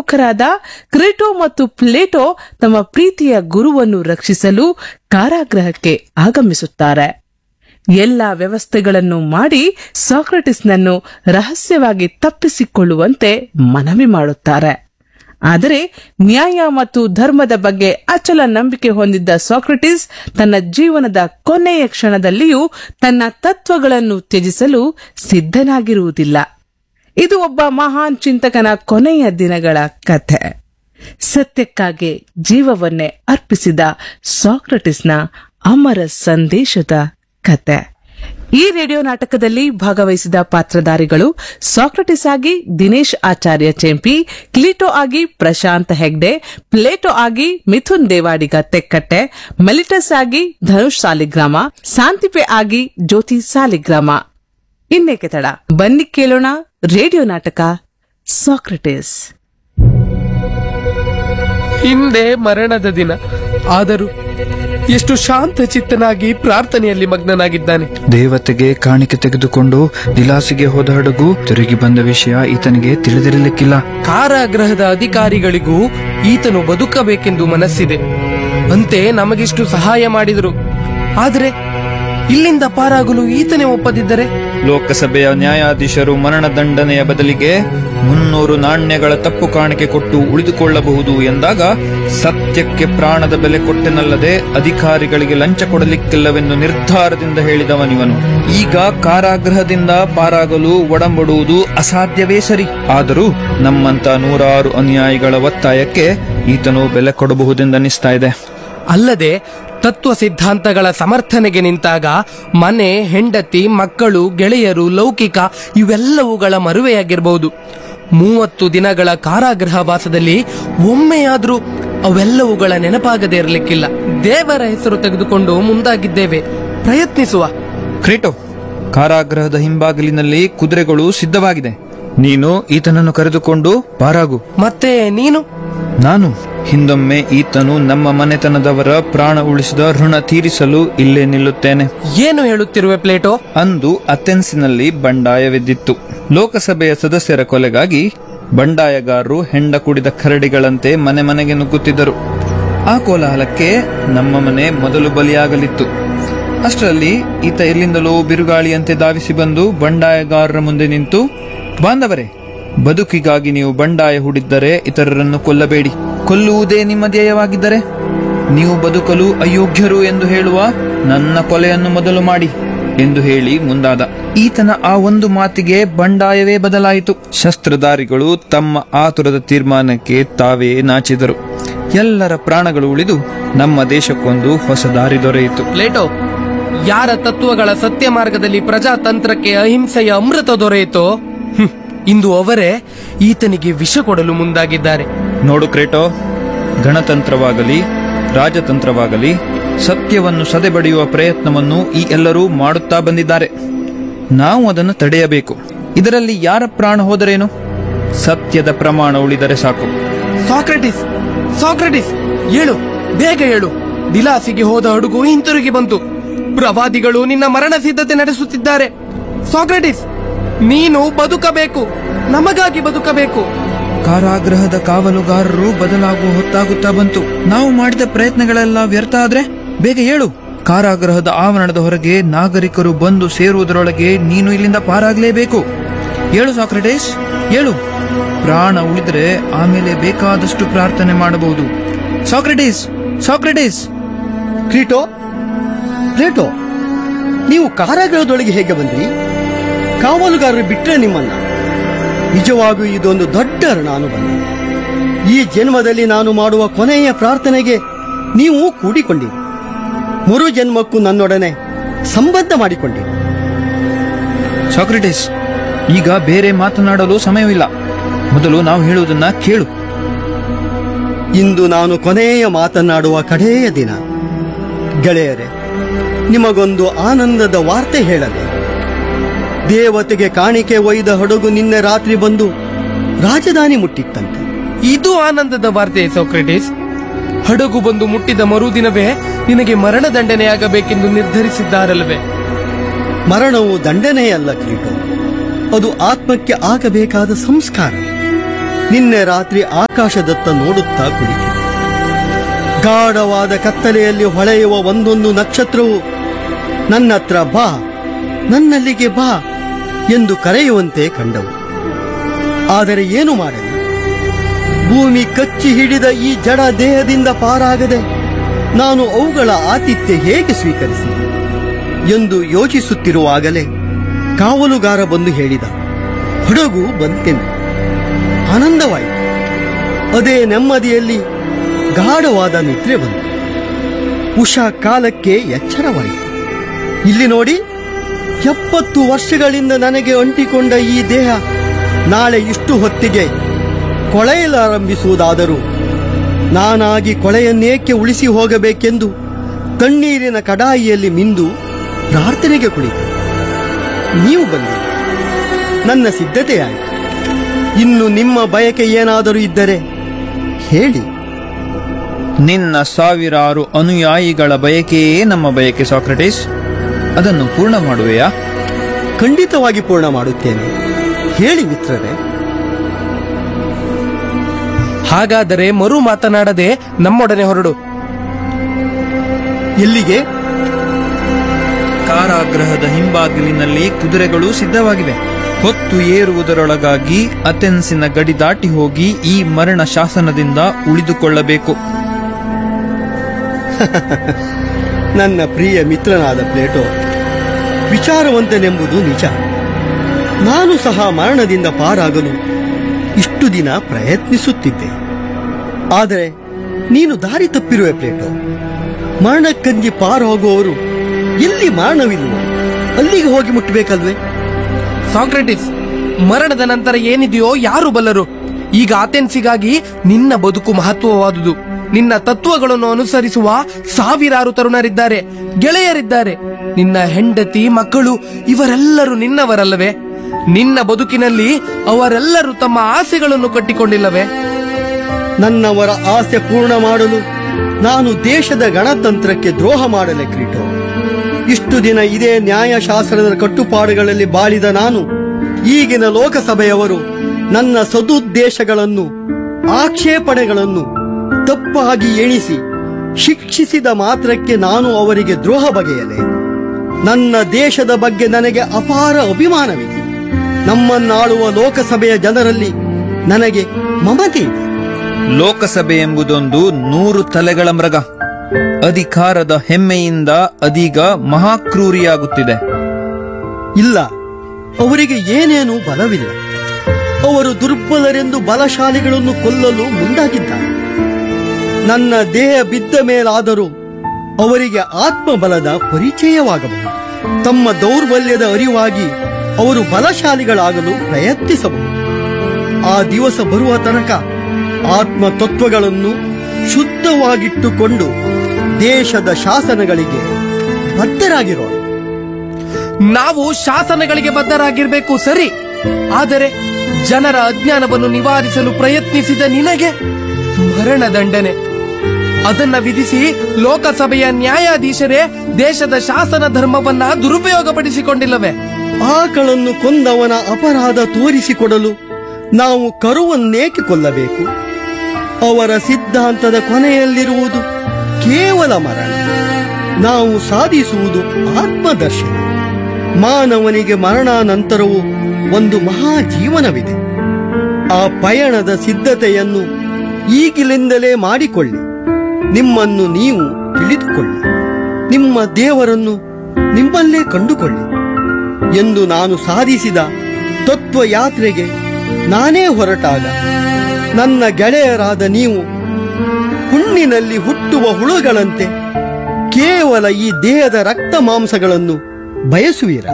ಪ್ರಮುಖರಾದ ಕ್ರೇಟೋ ಮತ್ತು ಪ್ಲೇಟೋ ತಮ್ಮ ಪ್ರೀತಿಯ ಗುರುವನ್ನು ರಕ್ಷಿಸಲು ಕಾರಾಗೃಹಕ್ಕೆ ಆಗಮಿಸುತ್ತಾರೆ ಎಲ್ಲ ವ್ಯವಸ್ಥೆಗಳನ್ನು ಮಾಡಿ ಸಾಕ್ರೆಟಿಸ್ನನ್ನು ರಹಸ್ಯವಾಗಿ ತಪ್ಪಿಸಿಕೊಳ್ಳುವಂತೆ ಮನವಿ ಮಾಡುತ್ತಾರೆ ಆದರೆ ನ್ಯಾಯ ಮತ್ತು ಧರ್ಮದ ಬಗ್ಗೆ ಅಚಲ ನಂಬಿಕೆ ಹೊಂದಿದ್ದ ಸಾಕ್ರೆಟಿಸ್ ತನ್ನ ಜೀವನದ ಕೊನೆಯ ಕ್ಷಣದಲ್ಲಿಯೂ ತನ್ನ ತತ್ವಗಳನ್ನು ತ್ಯಜಿಸಲು ಸಿದ್ಧನಾಗಿರುವುದಿಲ್ಲ ಇದು ಒಬ್ಬ ಮಹಾನ್ ಚಿಂತಕನ ಕೊನೆಯ ದಿನಗಳ ಕಥೆ ಸತ್ಯಕ್ಕಾಗಿ ಜೀವವನ್ನೇ ಅರ್ಪಿಸಿದ ಸಾಕ್ರೆಟಿಸ್ನ ಅಮರ ಸಂದೇಶದ ಕತೆ ಈ ರೇಡಿಯೋ ನಾಟಕದಲ್ಲಿ ಭಾಗವಹಿಸಿದ ಪಾತ್ರಧಾರಿಗಳು ಸಾಕ್ರಟಿಸ್ ಆಗಿ ದಿನೇಶ್ ಆಚಾರ್ಯ ಚೆಂಪಿ ಕ್ಲೀಟೋ ಆಗಿ ಪ್ರಶಾಂತ್ ಹೆಗ್ಡೆ ಪ್ಲೇಟೋ ಆಗಿ ಮಿಥುನ್ ದೇವಾಡಿಗ ತೆಕ್ಕಟ್ಟೆ ಮೆಲಿಟಸ್ ಆಗಿ ಧನುಷ್ ಸಾಲಿಗ್ರಾಮ ಶಾಂತಿಪೆ ಆಗಿ ಜ್ಯೋತಿ ಸಾಲಿಗ್ರಾಮ ಇನ್ನೇಕೆ ತಡ ಬನ್ನಿ ಕೇಳೋಣ ರೇಡಿಯೋ ನಾಟಕ ಸಾಕ್ರಟಿಸ್ ಹಿಂದೆ ಮರಣದ ದಿನ ಆದರೂ ಎಷ್ಟು ಶಾಂತ ಚಿತ್ತನಾಗಿ ಪ್ರಾರ್ಥನೆಯಲ್ಲಿ ಮಗ್ನನಾಗಿದ್ದಾನೆ ದೇವತೆಗೆ ಕಾಣಿಕೆ ತೆಗೆದುಕೊಂಡು ದಿಲಾಸಿಗೆ ಹೋದ ಹಡಗು ತಿರುಗಿ ಬಂದ ವಿಷಯ ಈತನಿಗೆ ತಿಳಿದಿರಲಿಕ್ಕಿಲ್ಲ ಕಾರಾಗೃಹದ ಅಧಿಕಾರಿಗಳಿಗೂ ಈತನು ಬದುಕಬೇಕೆಂದು ಮನಸ್ಸಿದೆ ಅಂತೆ ನಮಗಿಷ್ಟು ಸಹಾಯ ಮಾಡಿದರು ಆದರೆ ಇಲ್ಲಿಂದ ಪಾರಾಗಲು ಈತನೇ ಒಪ್ಪದಿದ್ದರೆ ಲೋಕಸಭೆಯ ನ್ಯಾಯಾಧೀಶರು ಮರಣದಂಡನೆಯ ಬದಲಿಗೆ ಮುನ್ನೂರು ನಾಣ್ಯಗಳ ತಪ್ಪು ಕಾಣಿಕೆ ಕೊಟ್ಟು ಉಳಿದುಕೊಳ್ಳಬಹುದು ಎಂದಾಗ ಸತ್ಯಕ್ಕೆ ಪ್ರಾಣದ ಬೆಲೆ ಕೊಟ್ಟೆನಲ್ಲದೆ ಅಧಿಕಾರಿಗಳಿಗೆ ಲಂಚ ಕೊಡಲಿಕ್ಕಿಲ್ಲವೆಂದು ನಿರ್ಧಾರದಿಂದ ಹೇಳಿದವನಿವನು ಈಗ ಕಾರಾಗೃಹದಿಂದ ಪಾರಾಗಲು ಒಡಂಬಡುವುದು ಅಸಾಧ್ಯವೇ ಸರಿ ಆದರೂ ನಮ್ಮಂತ ನೂರಾರು ಅನುಯಾಯಿಗಳ ಒತ್ತಾಯಕ್ಕೆ ಈತನು ಬೆಲೆ ಕೊಡಬಹುದೆಂದನಿಸ್ತಾ ಇದೆ ಅಲ್ಲದೆ ತತ್ವ ಸಿದ್ಧಾಂತಗಳ ಸಮರ್ಥನೆಗೆ ನಿಂತಾಗ ಮನೆ ಹೆಂಡತಿ ಮಕ್ಕಳು ಗೆಳೆಯರು ಲೌಕಿಕ ಇವೆಲ್ಲವುಗಳ ಮರುವೆಯಾಗಿರಬಹುದು ಮೂವತ್ತು ದಿನಗಳ ಕಾರಾಗೃಹ ವಾಸದಲ್ಲಿ ಒಮ್ಮೆಯಾದ್ರೂ ಅವೆಲ್ಲವುಗಳ ನೆನಪಾಗದೇ ಇರಲಿಕ್ಕಿಲ್ಲ ದೇವರ ಹೆಸರು ತೆಗೆದುಕೊಂಡು ಮುಂದಾಗಿದ್ದೇವೆ ಪ್ರಯತ್ನಿಸುವ ಕ್ರೀಟೋ ಕಾರಾಗೃಹದ ಹಿಂಬಾಗಿಲಿನಲ್ಲಿ ಕುದುರೆಗಳು ಸಿದ್ಧವಾಗಿದೆ ನೀನು ಈತನನ್ನು ಕರೆದುಕೊಂಡು ಪಾರಾಗು ಮತ್ತೆ ನೀನು ನಾನು ಹಿಂದೊಮ್ಮೆ ಈತನು ನಮ್ಮ ಮನೆತನದವರ ಪ್ರಾಣ ಉಳಿಸಿದ ಋಣ ತೀರಿಸಲು ಇಲ್ಲೇ ನಿಲ್ಲುತ್ತೇನೆ ಏನು ಹೇಳುತ್ತಿರುವೆ ಪ್ಲೇಟೋ ಅಂದು ಅಥೆನ್ಸಿನಲ್ಲಿ ಬಂಡಾಯವೆದ್ದಿತ್ತು ಲೋಕಸಭೆಯ ಸದಸ್ಯರ ಕೊಲೆಗಾಗಿ ಬಂಡಾಯಗಾರರು ಹೆಂಡ ಕುಡಿದ ಕರಡಿಗಳಂತೆ ಮನೆ ಮನೆಗೆ ನುಗ್ಗುತ್ತಿದ್ದರು ಆ ಕೋಲಾಹಲಕ್ಕೆ ನಮ್ಮ ಮನೆ ಮೊದಲು ಬಲಿಯಾಗಲಿತ್ತು ಅಷ್ಟರಲ್ಲಿ ಈತ ಎಲ್ಲಿಂದಲೋ ಬಿರುಗಾಳಿಯಂತೆ ಧಾವಿಸಿ ಬಂದು ಬಂಡಾಯಗಾರರ ಮುಂದೆ ನಿಂತು ಬಾಂಧವರೇ ಬದುಕಿಗಾಗಿ ನೀವು ಬಂಡಾಯ ಹೂಡಿದ್ದರೆ ಇತರರನ್ನು ಕೊಲ್ಲಬೇಡಿ ಕೊಲ್ಲುವುದೇ ನಿಮ್ಮ ಧ್ಯೇಯವಾಗಿದ್ದರೆ ನೀವು ಬದುಕಲು ಅಯೋಗ್ಯರು ಎಂದು ಹೇಳುವ ನನ್ನ ಕೊಲೆಯನ್ನು ಮೊದಲು ಮಾಡಿ ಎಂದು ಹೇಳಿ ಮುಂದಾದ ಈತನ ಆ ಒಂದು ಮಾತಿಗೆ ಬಂಡಾಯವೇ ಬದಲಾಯಿತು ಶಸ್ತ್ರಧಾರಿಗಳು ತಮ್ಮ ಆತುರದ ತೀರ್ಮಾನಕ್ಕೆ ತಾವೇ ನಾಚಿದರು ಎಲ್ಲರ ಪ್ರಾಣಗಳು ಉಳಿದು ನಮ್ಮ ದೇಶಕ್ಕೊಂದು ಹೊಸ ದಾರಿ ದೊರೆಯಿತು ಪ್ಲೇಟೋ ಯಾರ ತತ್ವಗಳ ಸತ್ಯ ಮಾರ್ಗದಲ್ಲಿ ಪ್ರಜಾತಂತ್ರಕ್ಕೆ ಅಹಿಂಸೆಯ ಅಮೃತ ದೊರೆಯಿತೋ ಹ್ಮ್, ಇಂದು ಅವರೇ ಈತನಿಗೆ ವಿಷ ಕೊಡಲು ಮುಂದಾಗಿದ್ದಾರೆ ನೋಡು ಕ್ರೇಟೋ ಗಣತಂತ್ರವಾಗಲಿ ರಾಜತಂತ್ರವಾಗಲಿ ಸತ್ಯವನ್ನು ಸದೆಬಡಿಯುವ ಪ್ರಯತ್ನವನ್ನು ಈ ಎಲ್ಲರೂ ಮಾಡುತ್ತಾ ಬಂದಿದ್ದಾರೆ ನಾವು ಅದನ್ನು ತಡೆಯಬೇಕು ಇದರಲ್ಲಿ ಯಾರ ಪ್ರಾಣ ಹೋದರೇನು ಸತ್ಯದ ಪ್ರಮಾಣ ಉಳಿದರೆ ಸಾಕು ಸಾಕ್ರೆಟಿಸ್ ಸಾಕ್ರೆಟಿಸ್ ಏಳು ಬೇಗ ಏಳು ದಿಲಾಸಿಗೆ ಹೋದ ಹಡಗು ಹಿಂತಿರುಗಿ ಬಂತು ಪ್ರವಾದಿಗಳು ನಿನ್ನ ಮರಣ ಸಿದ್ಧತೆ ನಡೆಸುತ್ತಿದ್ದಾರೆ ಸಾಕ್ರೆಟಿಸ್ ನೀನು ಬದುಕಬೇಕು ನಮಗಾಗಿ ಬದುಕಬೇಕು ಕಾರಾಗೃಹದ ಕಾವಲುಗಾರರು ಬದಲಾಗುವ ಹೊತ್ತಾಗುತ್ತಾ ಬಂತು ನಾವು ಮಾಡಿದ ಪ್ರಯತ್ನಗಳೆಲ್ಲ ವ್ಯರ್ಥ ಆದ್ರೆ ಬೇಗ ಹೇಳು ಕಾರಾಗೃಹದ ಆವರಣದ ಹೊರಗೆ ನಾಗರಿಕರು ಬಂದು ಸೇರುವುದರೊಳಗೆ ನೀನು ಇಲ್ಲಿಂದ ಪಾರಾಗಲೇಬೇಕು ಹೇಳು ಸಾಕ್ರೆಟೇಸ್ ಹೇಳು ಪ್ರಾಣ ಉಳಿದ್ರೆ ಆಮೇಲೆ ಬೇಕಾದಷ್ಟು ಪ್ರಾರ್ಥನೆ ಮಾಡಬಹುದು ಸಾಕ್ರೆಟೀಸ್ ಸಾಕ್ರೆಟೀಸ್ ಕ್ರೀಟೋ ಪ್ಲೇಟೋ ನೀವು ಕಾರಾಗೃಹದೊಳಗೆ ಹೇಗೆ ಬಂದ್ರಿ ಕಾವಲುಗಾರರು ಬಿಟ್ರೆ ನಿಮ್ಮನ್ನ ನಿಜವಾಗಿಯೂ ಇದೊಂದು ದೊಡ್ಡ ಋಣಾನುಬಂಧ ಈ ಜನ್ಮದಲ್ಲಿ ನಾನು ಮಾಡುವ ಕೊನೆಯ ಪ್ರಾರ್ಥನೆಗೆ ನೀವು ಕೂಡಿಕೊಂಡಿರಿ ಮರು ಜನ್ಮಕ್ಕೂ ನನ್ನೊಡನೆ ಸಂಬಂಧ ಮಾಡಿಕೊಂಡಿರಿ ಸಾಕ್ರೆಟೀಸ್ ಈಗ ಬೇರೆ ಮಾತನಾಡಲು ಸಮಯವಿಲ್ಲ ಮೊದಲು ನಾವು ಹೇಳುವುದನ್ನ ಕೇಳು ಇಂದು ನಾನು ಕೊನೆಯ ಮಾತನಾಡುವ ಕಡೆಯ ದಿನ ಗೆಳೆಯರೆ ನಿಮಗೊಂದು ಆನಂದದ ವಾರ್ತೆ ಹೇಳದೆ ದೇವತೆಗೆ ಕಾಣಿಕೆ ಒಯ್ದ ಹಡಗು ನಿನ್ನೆ ರಾತ್ರಿ ಬಂದು ರಾಜಧಾನಿ ಮುಟ್ಟಿತ್ತಂತೆ ಇದು ಆನಂದದ ವಾರ್ತೆ ಸೋಕ್ರೆಟಿಸ್ ಹಡಗು ಬಂದು ಮುಟ್ಟಿದ ಮರುದಿನವೇ ನಿನಗೆ ಮರಣದಂಡನೆಯಾಗಬೇಕೆಂದು ನಿರ್ಧರಿಸಿದ್ದಾರಲ್ವೇ ಮರಣವು ದಂಡನೆಯಲ್ಲ ಕ್ರೀಟೋ ಅದು ಆತ್ಮಕ್ಕೆ ಆಗಬೇಕಾದ ಸಂಸ್ಕಾರ ನಿನ್ನೆ ರಾತ್ರಿ ಆಕಾಶದತ್ತ ನೋಡುತ್ತಾ ಕುಳಿತಿದ್ದೆ ಗಾಢವಾದ ಕತ್ತಲೆಯಲ್ಲಿ ಹೊಳೆಯುವ ಒಂದೊಂದು ನಕ್ಷತ್ರವು ನನ್ನತ್ರ ಬಾ ನನ್ನಲ್ಲಿಗೆ ಬಾ ಎಂದು ಕರೆಯುವಂತೆ ಕಂಡವು ಆದರೆ ಏನು ಮಾಡಲಿ ಭೂಮಿ ಕಚ್ಚಿ ಹಿಡಿದ ಈ ಜಡ ದೇಹದಿಂದ ಪಾರಾಗದೆ ನಾನು ಅವುಗಳ ಆತಿಥ್ಯ ಹೇಗೆ ಸ್ವೀಕರಿಸಿ ಎಂದು ಯೋಚಿಸುತ್ತಿರುವಾಗಲೇ ಕಾವಲುಗಾರ ಬಂದು ಹೇಳಿದ ಹಡಗು ಬಂತೆಂದು ಆನಂದವಾಯಿತು ಅದೇ ನೆಮ್ಮದಿಯಲ್ಲಿ ಗಾಢವಾದ ನಿದ್ರೆ ಬಂತು ಉಷಾ ಕಾಲಕ್ಕೆ ಎಚ್ಚರವಾಯಿತು ಇಲ್ಲಿ ನೋಡಿ ಎಪ್ಪತ್ತು ವರ್ಷಗಳಿಂದ ನನಗೆ ಅಂಟಿಕೊಂಡ ಈ ದೇಹ ನಾಳೆ ಇಷ್ಟು ಹೊತ್ತಿಗೆ ಕೊಳೆಯಲಾರಂಭಿಸುವುದಾದರೂ ನಾನಾಗಿ ಕೊಳೆಯನ್ನೇಕೆ ಉಳಿಸಿ ಹೋಗಬೇಕೆಂದು ತಣ್ಣೀರಿನ ಕಡಾಯಿಯಲ್ಲಿ ಮಿಂದು ಪ್ರಾರ್ಥನೆಗೆ ಕುಳಿತು ನೀವು ಬಂದಿ ನನ್ನ ಸಿದ್ಧತೆಯಾಯಿತು ಇನ್ನು ನಿಮ್ಮ ಬಯಕೆ ಏನಾದರೂ ಇದ್ದರೆ ಹೇಳಿ ನಿನ್ನ ಸಾವಿರಾರು ಅನುಯಾಯಿಗಳ ಬಯಕೆಯೇ ನಮ್ಮ ಬಯಕೆ ಸಾಕ್ರಟೀಸ್ ಅದನ್ನು ಪೂರ್ಣ ಮಾಡುವೆಯಾ ಖಂಡಿತವಾಗಿ ಪೂರ್ಣ ಮಾಡುತ್ತೇನೆ ಹೇಳಿ ಮಿತ್ರರೇ ಹಾಗಾದರೆ ಮರು ಮಾತನಾಡದೆ ನಮ್ಮೊಡನೆ ಹೊರಡು ಎಲ್ಲಿಗೆ ಕಾರಾಗೃಹದ ಹಿಂಬಾಗಿಲಿನಲ್ಲಿ ಕುದುರೆಗಳು ಸಿದ್ಧವಾಗಿವೆ ಹೊತ್ತು ಏರುವುದರೊಳಗಾಗಿ ಅಥೆನ್ಸಿನ ಗಡಿ ದಾಟಿ ಹೋಗಿ ಈ ಮರಣ ಶಾಸನದಿಂದ ಉಳಿದುಕೊಳ್ಳಬೇಕು ನನ್ನ ಪ್ರಿಯ ಮಿತ್ರನಾದ ಪ್ಲೇಟೋ ವಿಚಾರವಂತನೆಂಬುದು ನಿಜ ನಾನು ಸಹ ಮರಣದಿಂದ ಪಾರಾಗಲು ಇಷ್ಟು ದಿನ ಪ್ರಯತ್ನಿಸುತ್ತಿದ್ದೆ ಆದರೆ ನೀನು ದಾರಿ ತಪ್ಪಿರುವೆ ಪ್ಲೇಟೋ ಮರಣಕ್ಕಂಜಿ ಪಾರಾಗುವವರು ಎಲ್ಲಿ ಮರಣವಿಲ್ವೋ ಅಲ್ಲಿಗೆ ಹೋಗಿ ಮುಟ್ಟಬೇಕಲ್ವೇ ಸಾಕ್ರೆಟಿಸ್ ಮರಣದ ನಂತರ ಏನಿದೆಯೋ ಯಾರು ಬಲ್ಲರು ಈಗ ಅಥೆನ್ಸಿಗಾಗಿ ನಿನ್ನ ಬದುಕು ಮಹತ್ವವಾದುದು ನಿನ್ನ ತತ್ವಗಳನ್ನು ಅನುಸರಿಸುವ ಸಾವಿರಾರು ತರುಣರಿದ್ದಾರೆ ಗೆಳೆಯರಿದ್ದಾರೆ ನಿನ್ನ ಹೆಂಡತಿ ಮಕ್ಕಳು ಇವರೆಲ್ಲರೂ ನಿನ್ನವರಲ್ಲವೇ ನಿನ್ನ ಬದುಕಿನಲ್ಲಿ ಅವರೆಲ್ಲರೂ ತಮ್ಮ ಆಸೆಗಳನ್ನು ಕಟ್ಟಿಕೊಂಡಿಲ್ಲವೇ ನನ್ನವರ ಆಸೆ ಪೂರ್ಣ ಮಾಡಲು ನಾನು ದೇಶದ ಗಣತಂತ್ರಕ್ಕೆ ದ್ರೋಹ ಮಾಡಲೆ ಕ್ರೀಟೋ ಇಷ್ಟು ದಿನ ಇದೇ ನ್ಯಾಯಶಾಸ್ತ್ರದ ಕಟ್ಟುಪಾಡುಗಳಲ್ಲಿ ಬಾಳಿದ ನಾನು ಈಗಿನ ಲೋಕಸಭೆಯವರು ನನ್ನ ಸದುದ್ದೇಶಗಳನ್ನು ಆಕ್ಷೇಪಣೆಗಳನ್ನು ತಪ್ಪಾಗಿ ಎಣಿಸಿ ಶಿಕ್ಷಿಸಿದ ಮಾತ್ರಕ್ಕೆ ನಾನು ಅವರಿಗೆ ದ್ರೋಹ ಬಗೆಯಲೆ ನನ್ನ ದೇಶದ ಬಗ್ಗೆ ನನಗೆ ಅಪಾರ ಅಭಿಮಾನವಿದೆ ನಮ್ಮನ್ನಾಳುವ ಲೋಕಸಭೆಯ ಜನರಲ್ಲಿ ನನಗೆ ಮಮತೆ ಇದೆ ಲೋಕಸಭೆ ಎಂಬುದೊಂದು ನೂರು ತಲೆಗಳ ಮೃಗ ಅಧಿಕಾರದ ಹೆಮ್ಮೆಯಿಂದ ಅದೀಗ ಮಹಾಕ್ರೂರಿಯಾಗುತ್ತಿದೆ ಇಲ್ಲ ಅವರಿಗೆ ಏನೇನೂ ಬಲವಿಲ್ಲ ಅವರು ದುರ್ಬಲರೆಂದು ಬಲಶಾಲಿಗಳನ್ನು ಕೊಲ್ಲಲು ಮುಂದಾಗಿದ್ದಾರೆ ನನ್ನ ದೇಹ ಬಿದ್ದ ಮೇಲಾದರೂ ಅವರಿಗೆ ಆತ್ಮಬಲದ ಪರಿಚಯವಾಗಬಹುದು ತಮ್ಮ ದೌರ್ಬಲ್ಯದ ಅರಿವಾಗಿ ಅವರು ಬಲಶಾಲಿಗಳಾಗಲು ಪ್ರಯತ್ನಿಸಬಹುದು ಆ ದಿವಸ ಬರುವ ತನಕ ಆತ್ಮ ತತ್ವಗಳನ್ನು ಶುದ್ಧವಾಗಿಟ್ಟುಕೊಂಡು ದೇಶದ ಶಾಸನಗಳಿಗೆ ಬದ್ಧರಾಗಿರೋಣ ನಾವು ಶಾಸನಗಳಿಗೆ ಬದ್ಧರಾಗಿರ್ಬೇಕು ಸರಿ ಆದರೆ ಜನರ ಅಜ್ಞಾನವನ್ನು ನಿವಾರಿಸಲು ಪ್ರಯತ್ನಿಸಿದ ನಿನಗೆ ಮರಣದಂಡನೆ ಅದನ್ನ ವಿಧಿಸಿ ಲೋಕಸಭೆಯ ನ್ಯಾಯಾಧೀಶರೇ ದೇಶದ ಶಾಸನ ಧರ್ಮವನ್ನ ದುರುಪಯೋಗಪಡಿಸಿಕೊಂಡಿಲ್ಲವೇ ಆಕಳನ್ನು ಕೊಂದವನ ಅಪರಾಧ ತೋರಿಸಿಕೊಡಲು ನಾವು ಕರುವನ್ನೇಕೆ ಕೊಲ್ಲಬೇಕು ಅವರ ಸಿದ್ಧಾಂತದ ಕೊನೆಯಲ್ಲಿರುವುದು ಕೇವಲ ಮರಣ ನಾವು ಸಾಧಿಸುವುದು ಆತ್ಮದರ್ಶನ ಮಾನವನಿಗೆ ಮರಣಾನಂತರವೂ ಒಂದು ಮಹಾ ಜೀವನವಿದೆ ಆ ಪಯಣದ ಸಿದ್ಧತೆಯನ್ನು ಈಗಿಲಿಂದಲೇ ಮಾಡಿಕೊಳ್ಳಿ ನಿಮ್ಮನ್ನು ನೀವು ತಿಳಿದುಕೊಳ್ಳಿ ನಿಮ್ಮ ದೇವರನ್ನು ನಿಮ್ಮಲ್ಲೇ ಕಂಡುಕೊಳ್ಳಿ ಎಂದು ನಾನು ಸಾಧಿಸಿದ ತತ್ವ ಯಾತ್ರೆಗೆ ನಾನೇ ಹೊರಟಾಗ ನನ್ನ ಗೆಳೆಯರಾದ ನೀವು ಹುಣ್ಣಿನಲ್ಲಿ ಹುಟ್ಟುವ ಹುಳುಗಳಂತೆ ಕೇವಲ ಈ ದೇಹದ ರಕ್ತ ಮಾಂಸಗಳನ್ನು ಬಯಸುವಿರಾ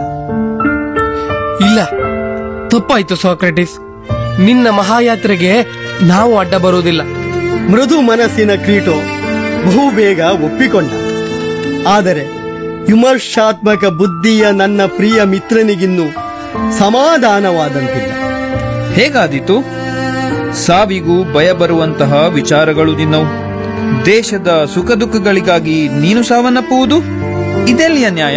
ಇಲ್ಲ ತಪ್ಪಾಯ್ತು ಸಾಕ್ರೆಟಿಸ್ ನಿನ್ನ ಮಹಾಯಾತ್ರೆಗೆ ನಾವು ಅಡ್ಡ ಬರುವುದಿಲ್ಲ ಮೃದು ಮನಸ್ಸಿನ ಕ್ರೀಟೋ ಬಹುಬೇಗ ಒಪ್ಪಿಕೊಂಡ ಆದರೆ ವಿಮರ್ಶಾತ್ಮಕ ಬುದ್ಧಿಯ ನನ್ನ ಪ್ರಿಯ ಮಿತ್ರನಿಗಿನ್ನೂ ಸಮಾಧಾನವಾದಂತಿಲ್ಲ ಹೇಗಾದೀತು ಸಾವಿಗೂ ಭಯ ಬರುವಂತಹ ವಿಚಾರಗಳು ನಿನ್ನವು ದೇಶದ ಸುಖ ದುಃಖಗಳಿಗಾಗಿ ನೀನು ಸಾವನ್ನಪ್ಪುವುದು ಇದೆಲ್ಲಿಯ ನ್ಯಾಯ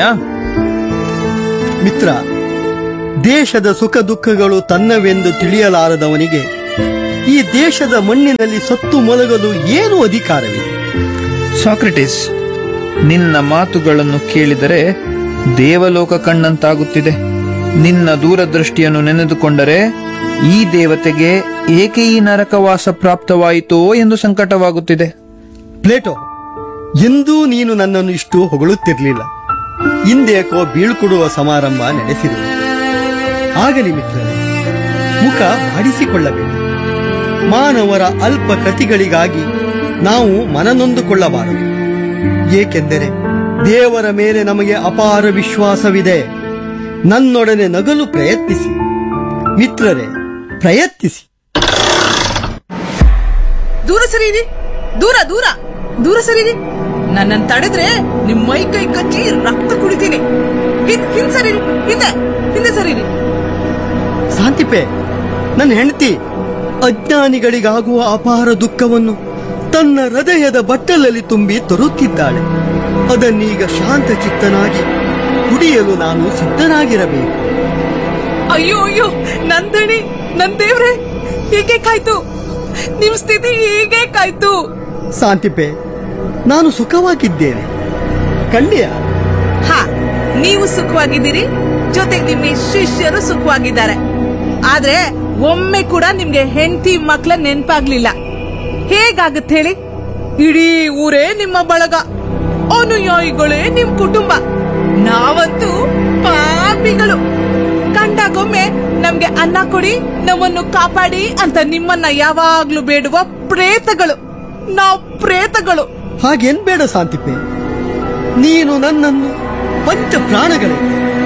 ಮಿತ್ರ ದೇಶದ ಸುಖ ದುಃಖಗಳು ತನ್ನವೆಂದು ತಿಳಿಯಲಾರದವನಿಗೆ ಈ ದೇಶದ ಮಣ್ಣಿನಲ್ಲಿ ಸತ್ತು ಮಲಗಲು ಏನು ಅಧಿಕಾರವಿದೆ ಸಾಕ್ರೆಟಿಸ್ ನಿನ್ನ ಮಾತುಗಳನ್ನು ಕೇಳಿದರೆ ದೇವಲೋಕ ಕಣ್ಣಂತಾಗುತ್ತಿದೆ ನಿನ್ನ ದೂರದೃಷ್ಟಿಯನ್ನು ನೆನೆದುಕೊಂಡರೆ ಈ ದೇವತೆಗೆ ಏಕೆ ಈ ನರಕವಾಸ ಪ್ರಾಪ್ತವಾಯಿತೋ ಎಂದು ಸಂಕಟವಾಗುತ್ತಿದೆ ಪ್ಲೇಟೋ ಎಂದೂ ನೀನು ನನ್ನನ್ನು ಇಷ್ಟು ಹೊಗಳುತ್ತಿರಲಿಲ್ಲ ಇಂದೇಕೋ ಬೀಳ್ಕೊಡುವ ಸಮಾರಂಭ ನಡೆಸಿರುವುದು ಆಗಲಿ ಮಿತ್ರರೇ ಮುಖ ಬಾಡಿಸಿಕೊಳ್ಳಬೇಡಿ ಮಾನವರ ಅಲ್ಪ ಕತಿಗಳಿಗಾಗಿ ನಾವು ಮನನೊಂದುಕೊಳ್ಳಬಾರದು ಏಕೆಂದರೆ ದೇವರ ಮೇಲೆ ನಮಗೆ ಅಪಾರ ವಿಶ್ವಾಸವಿದೆ ನನ್ನೊಡನೆ ನಗಲು ಪ್ರಯತ್ನಿಸಿ ಮಿತ್ರರೇ ಪ್ರಯತ್ನಿಸಿ ದೂರ ಸರೀರಿ ದೂರ ದೂರ ದೂರ ಸರೀರಿ ನನ್ನನ್ನು ತಡೆದ್ರೆ ನಿಮ್ ಮೈ ಕೈ ಕಚ್ಚಿ ರಕ್ತ ಕುಡಿತೀನಿ ಹಿಂದ್ ಹಿಂದ್ ಸರೀರಿ ಹಿಂದೆ ಹಿಂದೆ ಸರೀರಿ ಶಾಂತಿಪೆ ನನ್ನ ಹೆಂಡತಿ ಅಜ್ಞಾನಿಗಳಿಗಾಗುವ ಅಪಾರ ದುಃಖವನ್ನು ತನ್ನ ಹೃದಯದ ಬಟ್ಟಲಲ್ಲಿ ತುಂಬಿ ತರುತ್ತಿದ್ದಾಳೆ ಅದನ್ನೀಗ ಶಾಂತ ಚಿತ್ತನಾಗಿ ಕುಡಿಯಲು ನಾನು ಸಿದ್ಧನಾಗಿರಬೇಕು ಅಯ್ಯೋ ಅಯ್ಯೋ ನಂದಣಿ ನನ್ ದೇವ್ರೆ ಹೀಗೆ ಕಾಯ್ತು ನಿಮ್ ಸ್ಥಿತಿ ಹೀಗೆ ಕಾಯ್ತು ಶಾಂತಿಪೆ ನಾನು ಸುಖವಾಗಿದ್ದೇನೆ ಕಂಡಿಯ ಹಾ ನೀವು ಸುಖವಾಗಿದ್ದೀರಿ ಜೊತೆಗೆ ನಿಮ್ಮ ಶಿಷ್ಯರು ಸುಖವಾಗಿದ್ದಾರೆ ಆದ್ರೆ ಒಮ್ಮೆ ಕೂಡ ನಿಮ್ಗೆ ಹೆಂಡತಿ ಮಕ್ಳ ನೆನ್ಪಾಗ್ಲಿಲ್ಲ ಹೇಗಾಗತ್ತೆ ಹೇಳಿ ಇಡೀ ಊರೇ ನಿಮ್ಮ ಬಳಗ ಅನುಯಾಯಿಗಳೇ ನಿಮ್ ಕುಟುಂಬ ನಾವಂತೂ ಪಾಪಿಗಳು ಕಂಡಾಗೊಮ್ಮೆ ನಮ್ಗೆ ಅನ್ನ ಕೊಡಿ ನಮ್ಮನ್ನು ಕಾಪಾಡಿ ಅಂತ ನಿಮ್ಮನ್ನ ಯಾವಾಗ್ಲೂ ಬೇಡುವ ಪ್ರೇತಗಳು ನಾವು ಪ್ರೇತಗಳು ಹಾಗೇನ್ ಬೇಡ ಶಾಂತಿಪೆ ನೀನು ನನ್ನನ್ನು ಪಂಚ ಪ್ರಾಣಗಳೇ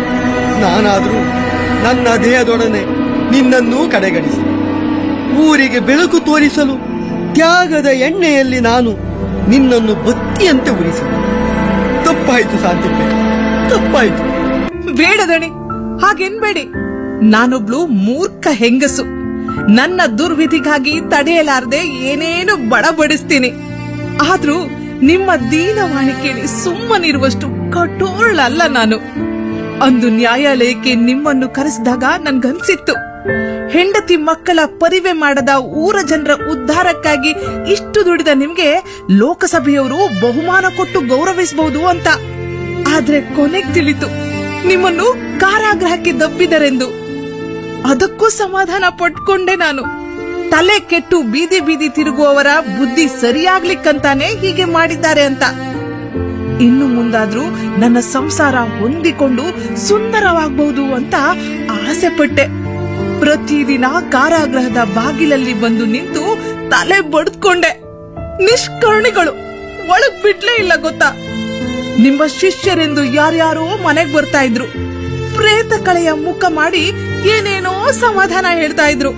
ನಾನಾದರೂ ನನ್ನ ದೇಹದೊಡನೆ ನಿನ್ನನ್ನೂ ಕಡೆಗಣಿಸಿ ಊರಿಗೆ ಬೆಳಕು ತೋರಿಸಲು ತ್ಯಾಗದ ಎಣ್ಣೆಯಲ್ಲಿ ನಾನು ನಿನ್ನನ್ನು ಬತ್ತಿಯಂತೆ ಉರಿಸಿ ತಪ್ಪಾಯ್ತು ಶಾಂತಿಪೆ ತಪ್ಪಾಯ್ತು ಬೇಡ ದಣಿ ಹಾಗೆನ್ಬೇಡಿ ನಾನೊಬ್ಳು ಮೂರ್ಖ ಹೆಂಗಸು ನನ್ನ ದುರ್ವಿಧಿಗಾಗಿ ತಡೆಯಲಾರದೆ ಏನೇನು ಬಡಬಡಿಸ್ತೀನಿ ಆದ್ರೂ ನಿಮ್ಮ ದೀನವಾಣಿ ಕೇಳಿ ಸುಮ್ಮನಿರುವಷ್ಟು ಕಠೋರಳಲ್ಲ ನಾನು ಅಂದು ನ್ಯಾಯಾಲಯಕ್ಕೆ ನಿಮ್ಮನ್ನು ಕರೆಸಿದಾಗ ನನ್ಗನ್ಸಿತ್ತು ಹೆಂಡತಿ ಮಕ್ಕಳ ಪರಿವೆ ಮಾಡದ ಊರ ಜನರ ಉದ್ಧಾರಕ್ಕಾಗಿ ಇಷ್ಟು ದುಡಿದ ನಿಮ್ಗೆ ಲೋಕಸಭೆಯವರು ಬಹುಮಾನ ಕೊಟ್ಟು ಗೌರವಿಸಬಹುದು ಅಂತ ಆದ್ರೆ ಕೊನೆಗ್ ತಿಳಿತು ನಿಮ್ಮನ್ನು ಕಾರಾಗೃಹಕ್ಕೆ ದಬ್ಬಿದರೆಂದು ಅದಕ್ಕೂ ಸಮಾಧಾನ ಪಟ್ಕೊಂಡೆ ನಾನು ತಲೆ ಕೆಟ್ಟು ಬೀದಿ ಬೀದಿ ತಿರುಗುವವರ ಬುದ್ಧಿ ಸರಿಯಾಗ್ಲಿಕ್ಕಂತಾನೆ ಹೀಗೆ ಮಾಡಿದ್ದಾರೆ ಅಂತ ಇನ್ನು ಮುಂದಾದ್ರೂ ನನ್ನ ಸಂಸಾರ ಹೊಂದಿಕೊಂಡು ಸುಂದರವಾಗಬಹುದು ಅಂತ ಆಸೆ ಪಟ್ಟೆ ಪ್ರತಿದಿನ ಕಾರಾಗೃಹದ ಬಾಗಿಲಲ್ಲಿ ಬಂದು ನಿಂತು ತಲೆ ಬಡ್ದ್ಕೊಂಡೆ ನಿಷ್ಕರ್ಣಿಗಳು ಒಳಗ್ ಬಿಡ್ಲೇ ಇಲ್ಲ ಗೊತ್ತಾ ನಿಮ್ಮ ಶಿಷ್ಯರೆಂದು ಯಾರ್ಯಾರೋ ಮನೆಗ್ ಬರ್ತಾ ಇದ್ರು ಪ್ರೇತ ಕಳೆಯ ಮುಖ ಮಾಡಿ ಏನೇನೋ ಸಮಾಧಾನ ಹೇಳ್ತಾ ಇದ್ರು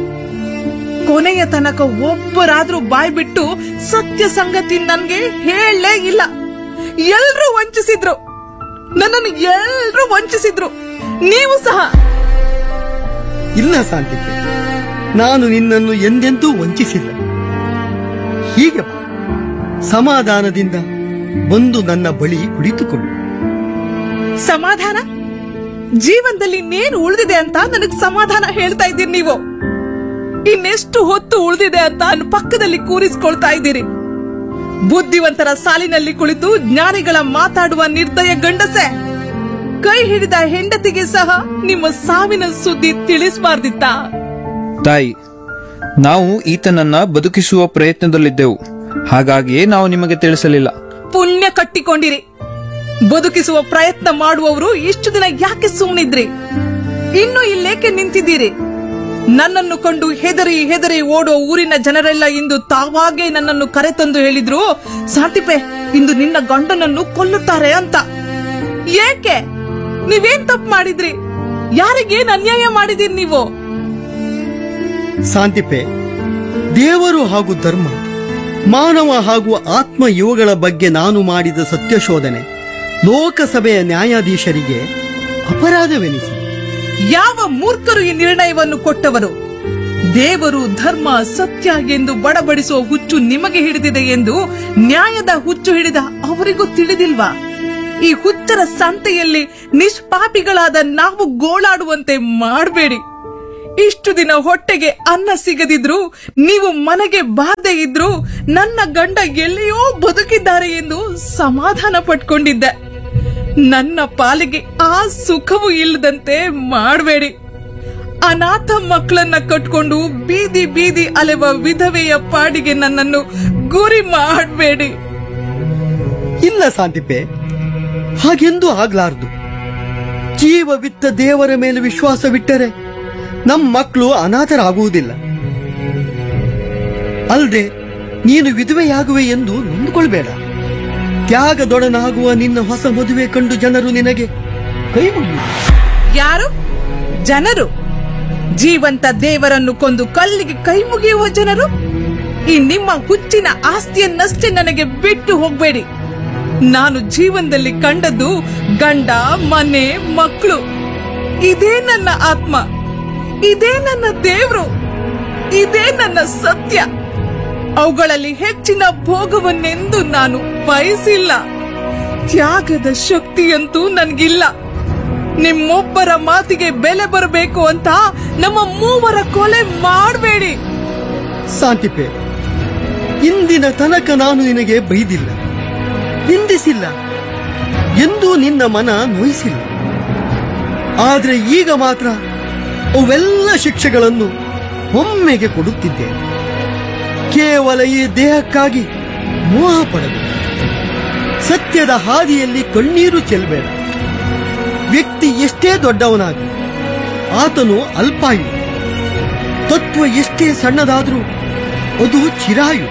ಕೊನೆಯ ತನಕ ಒಬ್ಬರಾದ್ರೂ ಬಾಯ್ ಬಿಟ್ಟು ಸತ್ಯ ಸಂಗತಿ ನನ್ಗೆ ಹೇಳಲೇ ಇಲ್ಲ ಎಲ್ರೂ ವಂಚಿಸಿದ್ರು ನನ್ನನ್ನು ಎಲ್ರೂ ವಂಚಿಸಿದ್ರು ನೀವು ಸಹ ಇಲ್ಲ ಶಾಂತಿಪೆ ನಾನು ನಿನ್ನನ್ನು ಎಂದೆಂದೂ ವಂಚಿಸಿಲ್ಲ ಹೀಗೆ ಬಾ. ಸಮಾಧಾನದಿಂದ ಬಂದು ನನ್ನ ಬಳಿ ಕುಳಿತುಕೊಳ್ಳು ಸಮಾಧಾನ ಜೀವನದಲ್ಲಿ ಇನ್ನೇನು ಉಳಿದಿದೆ ಅಂತ ನನಗ್ ಸಮಾಧಾನ ಹೇಳ್ತಾ ಇದ್ದೀರಿ ನೀವು ಇನ್ನೆಷ್ಟು ಹೊತ್ತು ಉಳಿದಿದೆ ಅಂತ ನನ್ನ ಪಕ್ಕದಲ್ಲಿ ಕೂರಿಸ್ಕೊಳ್ತಾ ಇದ್ದೀರಿ ಬುದ್ಧಿವಂತರ ಸಾಲಿನಲ್ಲಿ ಕುಳಿತು ಜ್ಞಾನಿಗಳ ಮಾತಾಡುವ ನಿರ್ದಯ ಗಂಡಸೆ ಕೈ ಹಿಡಿದ ಹೆಂಡತಿಗೆ ಸಹ ನಿಮ್ಮ ಸಾವಿನ ಸುದ್ದಿ ತಿಳಿಸಬಾರ್ದಿತ್ತಾ ತಾಯಿ ನಾವು ಈತನನ್ನ ಬದುಕಿಸುವ ಪ್ರಯತ್ನದಲ್ಲಿದ್ದೆವು ಹಾಗಾಗಿಯೇ ನಾವು ನಿಮಗೆ ತಿಳಿಸಲಿಲ್ಲ ಪುಣ್ಯ ಕಟ್ಟಿಕೊಂಡಿರಿ ಬದುಕಿಸುವ ಪ್ರಯತ್ನ ಮಾಡುವವರು ಇಷ್ಟು ದಿನ ಯಾಕೆ ಸುಮ್ಮನಿದ್ರಿ ಇನ್ನು ಇಲ್ಲೇಕೆ ನಿಂತಿದ್ದೀರಿ ನನ್ನನ್ನು ಕಂಡು ಹೆದರಿ ಹೆದರಿ ಓಡೋ ಊರಿನ ಜನರೆಲ್ಲ ಇಂದು ತಾವಾಗೇ ನನ್ನನ್ನು ಕರೆತಂದು ಹೇಳಿದ್ರು ಸಾಟಿಪೆ ಇಂದು ನಿನ್ನ ಗಂಡನನ್ನು ಕೊಲ್ಲುತ್ತಾರೆ ಅಂತ ಏಕೆ ನೀವೇನ್ ತಪ್ಪು ಮಾಡಿದ್ರಿ ಯಾರಿಗೇನ್ ಅನ್ಯಾಯ ಮಾಡಿದಿರಿ ನೀವು ಶಾಂತಿಪೆ ದೇವರು ಹಾಗೂ ಧರ್ಮ ಮಾನವ ಹಾಗೂ ಆತ್ಮ ಇವುಗಳ ಬಗ್ಗೆ ನಾನು ಮಾಡಿದ ಸತ್ಯಶೋಧನೆ ಲೋಕಸಭೆಯ ನ್ಯಾಯಾಧೀಶರಿಗೆ ಅಪರಾಧವೆನಿಸಿ ಯಾವ ಮೂರ್ಖರು ಈ ನಿರ್ಣಯವನ್ನು ಕೊಟ್ಟವರು ದೇವರು ಧರ್ಮ ಸತ್ಯ ಎಂದು ಬಡಬಡಿಸುವ ಹುಚ್ಚು ನಿಮಗೆ ಹಿಡಿದಿದೆ ಎಂದು ನ್ಯಾಯದ ಹುಚ್ಚು ಹಿಡಿದ ಅವರಿಗೂ ತಿಳಿದಿಲ್ವಾ ಈ ಹುಚ್ಚರ ಸಂತೆಯಲ್ಲಿ ನಿಷ್ಪಾಪಿಗಳಾದ ನಾವು ಗೋಳಾಡುವಂತೆ ಮಾಡಬೇಡಿ ಇಷ್ಟು ದಿನ ಹೊಟ್ಟೆಗೆ ಅನ್ನ ಸಿಗದಿದ್ರು ನೀವು ಮನೆಗೆ ಬಾಧೆ ಇದ್ರು ನನ್ನ ಗಂಡ ಎಲ್ಲಿಯೋ ಬದುಕಿದ್ದಾರೆ ಎಂದು ಸಮಾಧಾನ ಪಟ್ಕೊಂಡಿದ್ದೆ ನನ್ನ ಪಾಲಿಗೆ ಆ ಸುಖವೂ ಇಲ್ಲದಂತೆ ಮಾಡಬೇಡಿ ಅನಾಥ ಮಕ್ಕಳನ್ನ ಕಟ್ಕೊಂಡು ಬೀದಿ ಬೀದಿ ಅಲೆವ ವಿಧವೆಯ ಪಾಡಿಗೆ ನನ್ನನ್ನು ಗುರಿ ಮಾಡಬೇಡಿ ಇಲ್ಲ ಶಾಂತಿಪೆ ಹಾಗೆಂದೂ ಆಗ್ಲಾರ್ದು ಜೀವವಿತ್ತ ದೇವರ ಮೇಲೆ ವಿಶ್ವಾಸವಿಟ್ಟರೆ ನಮ್ಮ ಮಕ್ಕಳು ಅನಾಥರಾಗುವುದಿಲ್ಲ ಅಲ್ದೆ ನೀನು ವಿಧವೆಯಾಗುವೆ ಎಂದು ನೊಂದುಕೊಳ್ಬೇಡ ತ್ಯಾಗದೊಡನಾಗುವ ನಿನ್ನ ಹೊಸ ಮದುವೆ ಕಂಡು ಜನರು ನಿನಗೆ ಕೈ ಮುಗಿಯುವರು. ಯಾರು ಜನರು ಜೀವಂತ ದೇವರನ್ನು ಕೊಂದು ಕಲ್ಲಿಗೆ ಕೈ ಮುಗಿಯುವ ಜನರು ಈ ನಿಮ್ಮ ಹುಚ್ಚಿನ ಆಸ್ತಿಯನ್ನಷ್ಟೇ ನನಗೆ ಬಿಟ್ಟು ಹೋಗ್ಬೇಡಿ ನಾನು ಜೀವನದಲ್ಲಿ ಕಂಡದ್ದು ಗಂಡ ಮನೆ ಮಕ್ಕಳು ಇದೇ ನನ್ನ ಆತ್ಮ ಇದೇ ನನ್ನ ದೇವ್ರು ಇದೇ ನನ್ನ ಸತ್ಯ ಅವುಗಳಲ್ಲಿ ಹೆಚ್ಚಿನ ಭೋಗವನ್ನೆಂದು ನಾನು ಬಯಸಿಲ್ಲ ತ್ಯಾಗದ ಶಕ್ತಿಯಂತೂ ನನ್ಗಿಲ್ಲ ನಿಮ್ಮೊಬ್ಬರ ಮಾತಿಗೆ ಬೆಲೆ ಬರಬೇಕು ಅಂತ ನಮ್ಮ ಮೂವರ ಕೊಲೆ ಮಾಡಬೇಡಿ ಶಾಂತಿಪೆ ಇಂದಿನ ತನಕ ನಾನು ನಿನಗೆ ಬೈದಿಲ್ಲ ನಿಂದಿಸಿಲ್ಲ ಎಂದೂ ನಿನ್ನ ಮನ ನೋಯಿಸಿಲ್ಲ ಆದ್ರೆ ಈಗ ಮಾತ್ರ ಅವೆಲ್ಲ ಶಿಕ್ಷೆಗಳನ್ನು ಒಮ್ಮೆಗೆ ಕೊಡುತ್ತಿದ್ದೇನೆ ಕೇವಲ ಈ ದೇಹಕ್ಕಾಗಿ ಮೋಹ ಪಡಬೇಡ ಸತ್ಯದ ಹಾದಿಯಲ್ಲಿ ಕಣ್ಣೀರು ಚೆಲ್ಲಬೇಡ ವ್ಯಕ್ತಿ ಎಷ್ಟೇ ದೊಡ್ಡವನಾಗಿ ಆತನು ಅಲ್ಪಾಯು ತತ್ವ ಎಷ್ಟೇ ಸಣ್ಣದಾದ್ರೂ ಅದು ಚಿರಾಯು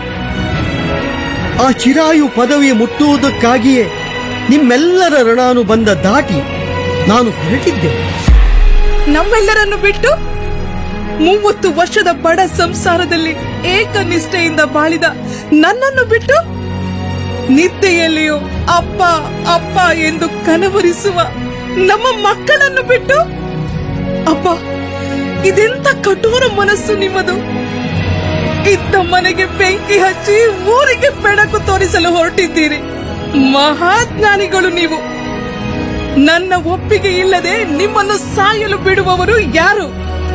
ಆ ಚಿರಾಯು ಪದವಿ ಮುಟ್ಟುವುದಕ್ಕಾಗಿಯೇ ನಿಮ್ಮೆಲ್ಲರ ಋಣಾನುಬಂಧ ದಾಟಿ ನಾನು ಹೊರಟಿದ್ದೆ ನಮ್ಮೆಲ್ಲರನ್ನು ಬಿಟ್ಟು ಮೂವತ್ತು ವರ್ಷದ ಬಡ ಸಂಸಾರದಲ್ಲಿ ಏಕನಿಷ್ಠೆಯಿಂದ ಬಾಳಿದ ನನ್ನನ್ನು ಬಿಟ್ಟು ನಿದ್ದೆಯಲ್ಲಿಯೂ ಅಪ್ಪ ಅಪ್ಪ ಎಂದು ಕನವರಿಸುವ ನಮ್ಮ ಮಕ್ಕಳನ್ನು ಬಿಟ್ಟು ಅಪ್ಪ ಇದೆಂತ ಕಠೋರ ಮನಸ್ಸು ನಿಮ್ಮದು ಇದ್ದ ಮನೆಗೆ ಬೆಂಕಿ ಹಚ್ಚಿ ಊರಿಗೆ ಬೆಳಕು ತೋರಿಸಲು ಹೊರಟಿದ್ದೀರಿ ಮಹಾಜ್ಞಾನಿಗಳು ನೀವು ನನ್ನ ಒಪ್ಪಿಗೆ ಇಲ್ಲದೆ ನಿಮ್ಮನ್ನು ಸಾಯಲು ಬಿಡುವವರು ಯಾರು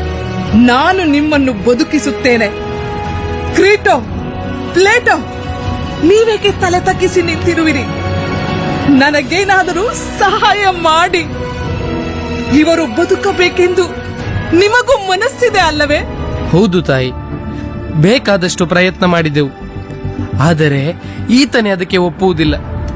ನಾನು ನಿಮ್ಮನ್ನು ಬದುಕಿಸುತ್ತೇನೆ ಕ್ರೀಟೋ ಪ್ಲೇಟೋ ನೀವೇಕೆ ತಲೆ ತಗ್ಗಿಸಿ ನಿಂತಿರುವಿರಿ ನನಗೇನಾದರೂ ಸಹಾಯ ಮಾಡಿ ಇವರು ಬದುಕಬೇಕೆಂದು ನಿಮಗೂ ಮನಸ್ಸಿದೆ ಅಲ್ಲವೇ ಹೌದು ತಾಯಿ ಬೇಕಾದಷ್ಟು ಪ್ರಯತ್ನ ಮಾಡಿದೆವು ಆದರೆ ಈತನೇ ಅದಕ್ಕೆ ಒಪ್ಪುವುದಿಲ್ಲ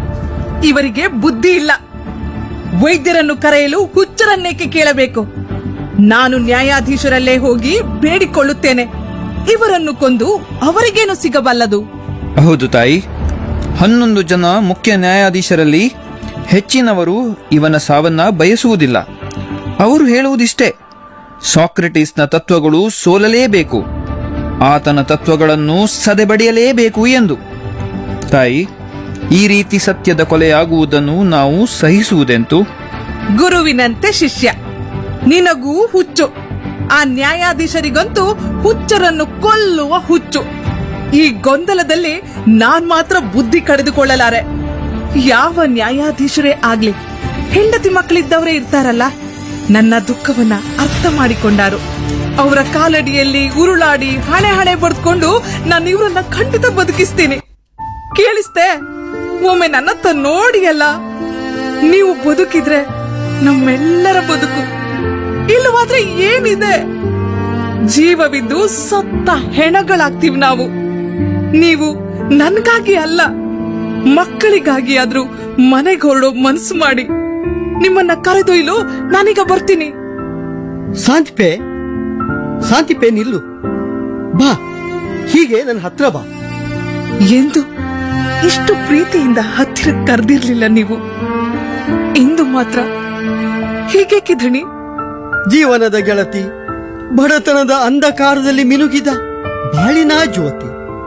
ಇವರಿಗೆ ಬುದ್ಧಿ ಇಲ್ಲ ವೈದ್ಯರನ್ನು ಕರೆಯಲು ಹುಚ್ಚರನ್ನೇಕೆ ಕೇಳಬೇಕು ನಾನು ನ್ಯಾಯಾಧೀಶರಲ್ಲೇ ಹೋಗಿ ಬೇಡಿಕೊಳ್ಳುತ್ತೇನೆ ಇವರನ್ನು ಕೊಂದು ಅವರಿಗೇನು ಸಿಗಬಲ್ಲದು ಹೌದು ತಾಯಿ ಹನ್ನೊಂದು ಜನ ಮುಖ್ಯ ನ್ಯಾಯಾಧೀಶರಲ್ಲಿ ಹೆಚ್ಚಿನವರು ಇವನ ಸಾವನ್ನ ಬಯಸುವುದಿಲ್ಲ ಅವರು ಹೇಳುವುದಿಷ್ಟೇ ಸಾಕ್ರೆಟಿಸ್ನ ತತ್ವಗಳು ಸೋಲಲೇಬೇಕು ಆತನ ತತ್ವಗಳನ್ನು ಸದೆಬಡಿಯಲೇಬೇಕು ಎಂದು ತಾಯಿ ಈ ರೀತಿ ಸತ್ಯದ ಕೊಲೆಯಾಗುವುದನ್ನು ನಾವು ಸಹಿಸುವುದೆಂತು ಗುರುವಿನಂತೆ ಶಿಷ್ಯ ನಿನಗೂ ಹುಚ್ಚು ಆ ನ್ಯಾಯಾಧೀಶರಿಗಂತೂ ಹುಚ್ಚರನ್ನು ಕೊಲ್ಲುವ ಹುಚ್ಚು ಈ ಗೊಂದಲದಲ್ಲಿ ನಾನ್ ಮಾತ್ರ ಬುದ್ಧಿ ಕಳೆದುಕೊಳ್ಳಲಾರೆ ಯಾವ ನ್ಯಾಯಾಧೀಶರೇ ಆಗ್ಲಿ ಹೆಂಡತಿ ಮಕ್ಕಳಿದ್ದವರೇ ಇರ್ತಾರಲ್ಲ ನನ್ನ ದುಃಖವನ್ನ ಅರ್ಥ ಮಾಡಿಕೊಂಡಾರು ಅವರ ಕಾಲಡಿಯಲ್ಲಿ ಉರುಳಾಡಿ ಹಣೆ ಹಣೆ ಬಡ್ಕೊಂಡು ನಾನು ಇವ್ರನ್ನ ಖಂಡಿತ ಬದುಕಿಸ್ತೀನಿ ಕೇಳಿಸ್ತೆ ಒಮ್ಮೆ ನನ್ನತ್ತ ನೋಡಿಯಲ್ಲ ನೀವು ಬದುಕಿದ್ರೆ ನಮ್ಮೆಲ್ಲರ ಬದುಕು ಇಲ್ಲವಾದ್ರೆ ಏನಿದೆ ಜೀವವಿದ್ದು ಸತ್ತ ಹೆಣಗಳಾಗ್ತೀವಿ ನಾವು ನೀವು ನನ್ಗಾಗಿ ಅಲ್ಲ ಮಕ್ಕಳಿಗಾಗಿ ಆದ್ರೂ ಮನೆಗೆ ಹೊರಡೋ ಮನ್ಸು ಮಾಡಿ ನಿಮ್ಮನ್ನ ಕರೆದೊಯ್ಲು ನಾನೀಗ ಬರ್ತೀನಿ ಶಾಂತಿಪೆ ಶಾಂತಿಪೆ ನಿಲ್ಲು ಬಾ ಹೀಗೆ ನನ್ನ ಹತ್ರ ಬಾ ಎಂದು ಇಷ್ಟು ಪ್ರೀತಿಯಿಂದ ಹತ್ತಿರ ಕರೆದಿರ್ಲಿಲ್ಲ ನೀವು ಇಂದು ಮಾತ್ರ ಹೀಗೇಕೆ ಧಣಿ ಜೀವನದ ಗೆಳತಿ ಬಡತನದ ಅಂಧಕಾರದಲ್ಲಿ ಮಿನುಗಿದ ಬಾಳಿನ ಜ್ಯೋತಿ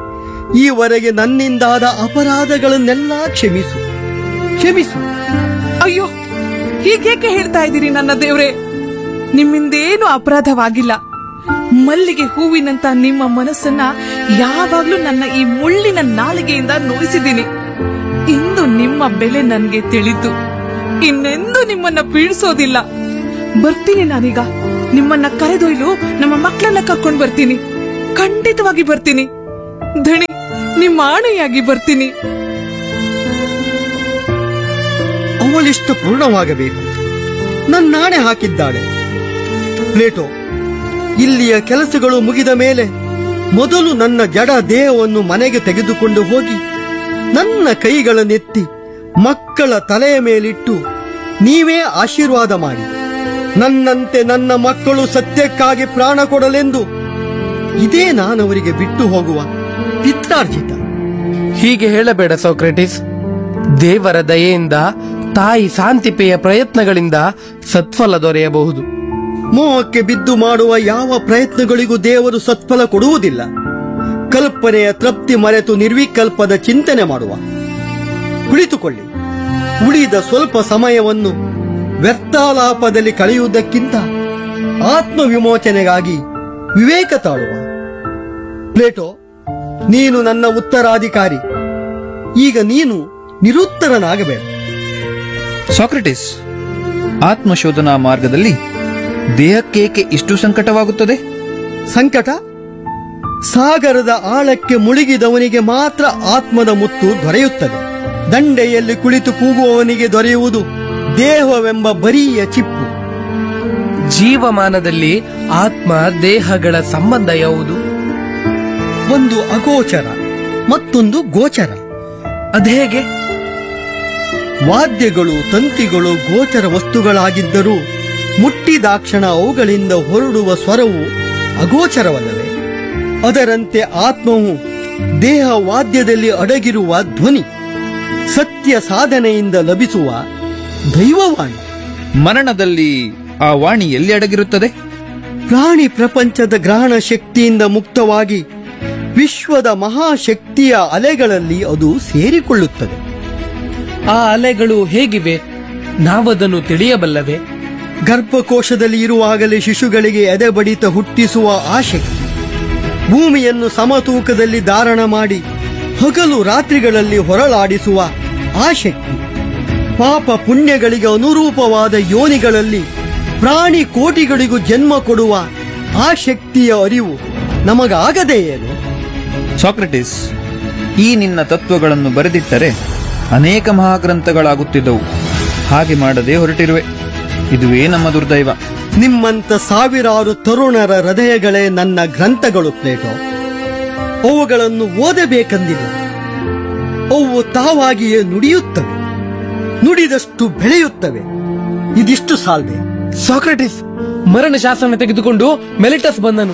ಈವರೆಗೆ ನನ್ನಿಂದಾದ ಅಪರಾಧಗಳನ್ನೆಲ್ಲ ಕ್ಷಮಿಸು ಕ್ಷಮಿಸು ಅಯ್ಯೋ ಹೀಗೇಕೆ ಹೇಳ್ತಾ ಇದ್ದೀರಿ ನನ್ನ ದೇವ್ರೆ ನಿಮ್ಮಿಂದೇನು ಅಪರಾಧವಾಗಿಲ್ಲ ಮಲ್ಲಿಗೆ ಹೂವಿನಂತ ನಿಮ್ಮ ಮನಸ್ಸನ್ನ ಯಾವಾಗ್ಲೂ ನನ್ನ ಈ ಮುಳ್ಳಿನ ನಾಲಿಗೆಯಿಂದ ನೋಯಿಸಿದ್ದೀನಿ ಇಂದು ನಿಮ್ಮ ಬೆಲೆ ನನ್ಗೆ ತಿಳಿತು ಇನ್ನೆಂದೂ ನಿಮ್ಮನ್ನ ಪೀಡಿಸೋದಿಲ್ಲ ಬರ್ತೀನಿ ನಾನೀಗ ನಿಮ್ಮನ್ನ ಕರೆದೊಯ್ಲು ನಮ್ಮ ಮಕ್ಕಳನ್ನ ಕರ್ಕೊಂಡ್ ಬರ್ತೀನಿ ಖಂಡಿತವಾಗಿ ಬರ್ತೀನಿ ಧಣಿ ನಿಮ್ಮ ಆಣೆಯಾಗಿ ಬರ್ತೀನಿ ಅವಳಿಷ್ಟು ಪೂರ್ಣವಾಗಬೇಕು ನನ್ನಾಣೆ ಹಾಕಿದ್ದಾಳೆ ಪ್ಲೇಟೋ ಇಲ್ಲಿಯ ಕೆಲಸಗಳು ಮುಗಿದ ಮೇಲೆ ಮೊದಲು ನನ್ನ ಜಡ ದೇಹವನ್ನು ಮನೆಗೆ ತೆಗೆದುಕೊಂಡು ಹೋಗಿ ನನ್ನ ಕೈಗಳನ್ನೆತ್ತಿ ಮಕ್ಕಳ ತಲೆಯ ಮೇಲಿಟ್ಟು ನೀವೇ ಆಶೀರ್ವಾದ ಮಾಡಿ ನನ್ನಂತೆ ನನ್ನ ಮಕ್ಕಳು ಸತ್ಯಕ್ಕಾಗಿ ಪ್ರಾಣ ಕೊಡಲೆಂದು ಇದೇ ನಾನವರಿಗೆ ಬಿಟ್ಟು ಹೋಗುವ ಪಿತ್ರಾರ್ಜಿತ ಹೀಗೆ ಹೇಳಬೇಡ ಸೋಕ್ರೆಟಿಸ್ ದೇವರ ದಯೆಯಿಂದ ತಾಯಿ ಶಾಂತಿಪೆಯ ಪ್ರಯತ್ನಗಳಿಂದ ಸತ್ಫಲ ದೊರೆಯಬಹುದು ಮೋಹಕ್ಕೆ ಬಿದ್ದು ಮಾಡುವ ಯಾವ ಪ್ರಯತ್ನಗಳಿಗೂ ದೇವರು ಸತ್ಫಲ ಕೊಡುವುದಿಲ್ಲ ಕಲ್ಪನೆಯ ತೃಪ್ತಿ ಮರೆತು ನಿರ್ವಿಕಲ್ಪದ ಚಿಂತನೆ ಮಾಡುವ ಕುಳಿತುಕೊಳ್ಳಿ ಉಳಿದ ಸ್ವಲ್ಪ ಸಮಯವನ್ನು ವ್ಯರ್ಥಾಲಾಪದಲ್ಲಿ ಕಳೆಯುವುದಕ್ಕಿಂತ ಆತ್ಮವಿಮೋಚನೆಗಾಗಿ ವಿವೇಕ ತಾಳುವ ಪ್ಲೇಟೋ ನೀನು ನನ್ನ ಉತ್ತರಾಧಿಕಾರಿ ಈಗ ನೀನು ನಿರುತ್ತರನಾಗಬೇಡ ಸಾಕ್ರೆಟಿಸ್ ಆತ್ಮಶೋಧನಾ ಮಾರ್ಗದಲ್ಲಿ ದೇಹಕ್ಕೇಕೆ ಇಷ್ಟು ಸಂಕಟವಾಗುತ್ತದೆ ಸಂಕಟ ಸಾಗರದ ಆಳಕ್ಕೆ ಮುಳುಗಿದವನಿಗೆ ಮಾತ್ರ ಆತ್ಮದ ಮುತ್ತು ದೊರೆಯುತ್ತದೆ ದಂಡೆಯಲ್ಲಿ ಕುಳಿತು ಕೂಗುವವನಿಗೆ ದೊರೆಯುವುದು ದೇಹವೆಂಬ ಬರಿಯ ಚಿಪ್ಪು ಜೀವಮಾನದಲ್ಲಿ ಆತ್ಮ ದೇಹಗಳ ಸಂಬಂಧ ಯಾವುದು ಒಂದು ಅಗೋಚರ ಮತ್ತೊಂದು ಗೋಚರ ಅದೇಗೆ ವಾದ್ಯಗಳು ತಂತಿಗಳು ಗೋಚರ ವಸ್ತುಗಳಾಗಿದ್ದರೂ ಮುಟ್ಟಿದಾಕ್ಷಣ ಅವುಗಳಿಂದ ಹೊರಡುವ ಸ್ವರವು ಅಗೋಚರವಲ್ಲವೇ ಅದರಂತೆ ಆತ್ಮವು ದೇಹ ವಾದ್ಯದಲ್ಲಿ ಅಡಗಿರುವ ಧ್ವನಿ ಸತ್ಯ ಸಾಧನೆಯಿಂದ ಲಭಿಸುವ ದೈವವಾಣಿ ಮರಣದಲ್ಲಿ ಆ ವಾಣಿ ಎಲ್ಲಿ ಅಡಗಿರುತ್ತದೆ ಪ್ರಾಣಿ ಪ್ರಪಂಚದ ಗ್ರಹಣ ಶಕ್ತಿಯಿಂದ ಮುಕ್ತವಾಗಿ ವಿಶ್ವದ ಮಹಾಶಕ್ತಿಯ ಅಲೆಗಳಲ್ಲಿ ಅದು ಸೇರಿಕೊಳ್ಳುತ್ತದೆ ಆ ಅಲೆಗಳು ಹೇಗಿವೆ ನಾವದನ್ನು ತಿಳಿಯಬಲ್ಲವೇ ಗರ್ಭಕೋಶದಲ್ಲಿ ಇರುವಾಗಲೇ ಶಿಶುಗಳಿಗೆ ಎದೆಬಡಿತ ಹುಟ್ಟಿಸುವ ಆ ಶಕ್ತಿ ಭೂಮಿಯನ್ನು ಸಮತೂಕದಲ್ಲಿ ಧಾರಣ ಮಾಡಿ ಹಗಲು ರಾತ್ರಿಗಳಲ್ಲಿ ಹೊರಳಾಡಿಸುವ ಆ ಶಕ್ತಿ ಪಾಪ ಪುಣ್ಯಗಳಿಗೆ ಅನುರೂಪವಾದ ಯೋನಿಗಳಲ್ಲಿ ಪ್ರಾಣಿ ಕೋಟಿಗಳಿಗೂ ಜನ್ಮ ಕೊಡುವ ಆ ಶಕ್ತಿಯ ಅರಿವು ನಮಗಾಗದೇ ಏನು ಸಾಕ್ರೆಟಿಸ್ ಈ ನಿನ್ನ ತತ್ವಗಳನ್ನು ಬರೆದಿಟ್ಟರೆ ಅನೇಕ ಮಹಾಗ್ರಂಥಗಳಾಗುತ್ತಿದ್ದವು ಹಾಗೆ ಮಾಡದೆ ಹೊರಟಿರುವೆ ಇದುವೇ ನಮ್ಮ ದುರ್ದೈವ ನಿಮ್ಮಂತ ಸಾವಿರಾರು ತರುಣರ ಹೃದಯಗಳೇ ನನ್ನ ಗ್ರಂಥಗಳು ಪ್ಲೇಟೋ ಅವುಗಳನ್ನು ಓದಬೇಕೆಂದಿಲ್ಲ ಅವು ತಾವಾಗಿಯೇ ನುಡಿಯುತ್ತವೆ ನುಡಿದಷ್ಟು ಬೆಳೆಯುತ್ತವೆ ಇದಿಷ್ಟು ಸಾಲ್ದೆ ಸಾಕ್ರೆಟಿಸ್ ಮರಣ ಶಾಸನ ತೆಗೆದುಕೊಂಡು ಮೆಲಿಟಸ್ ಬಂದನು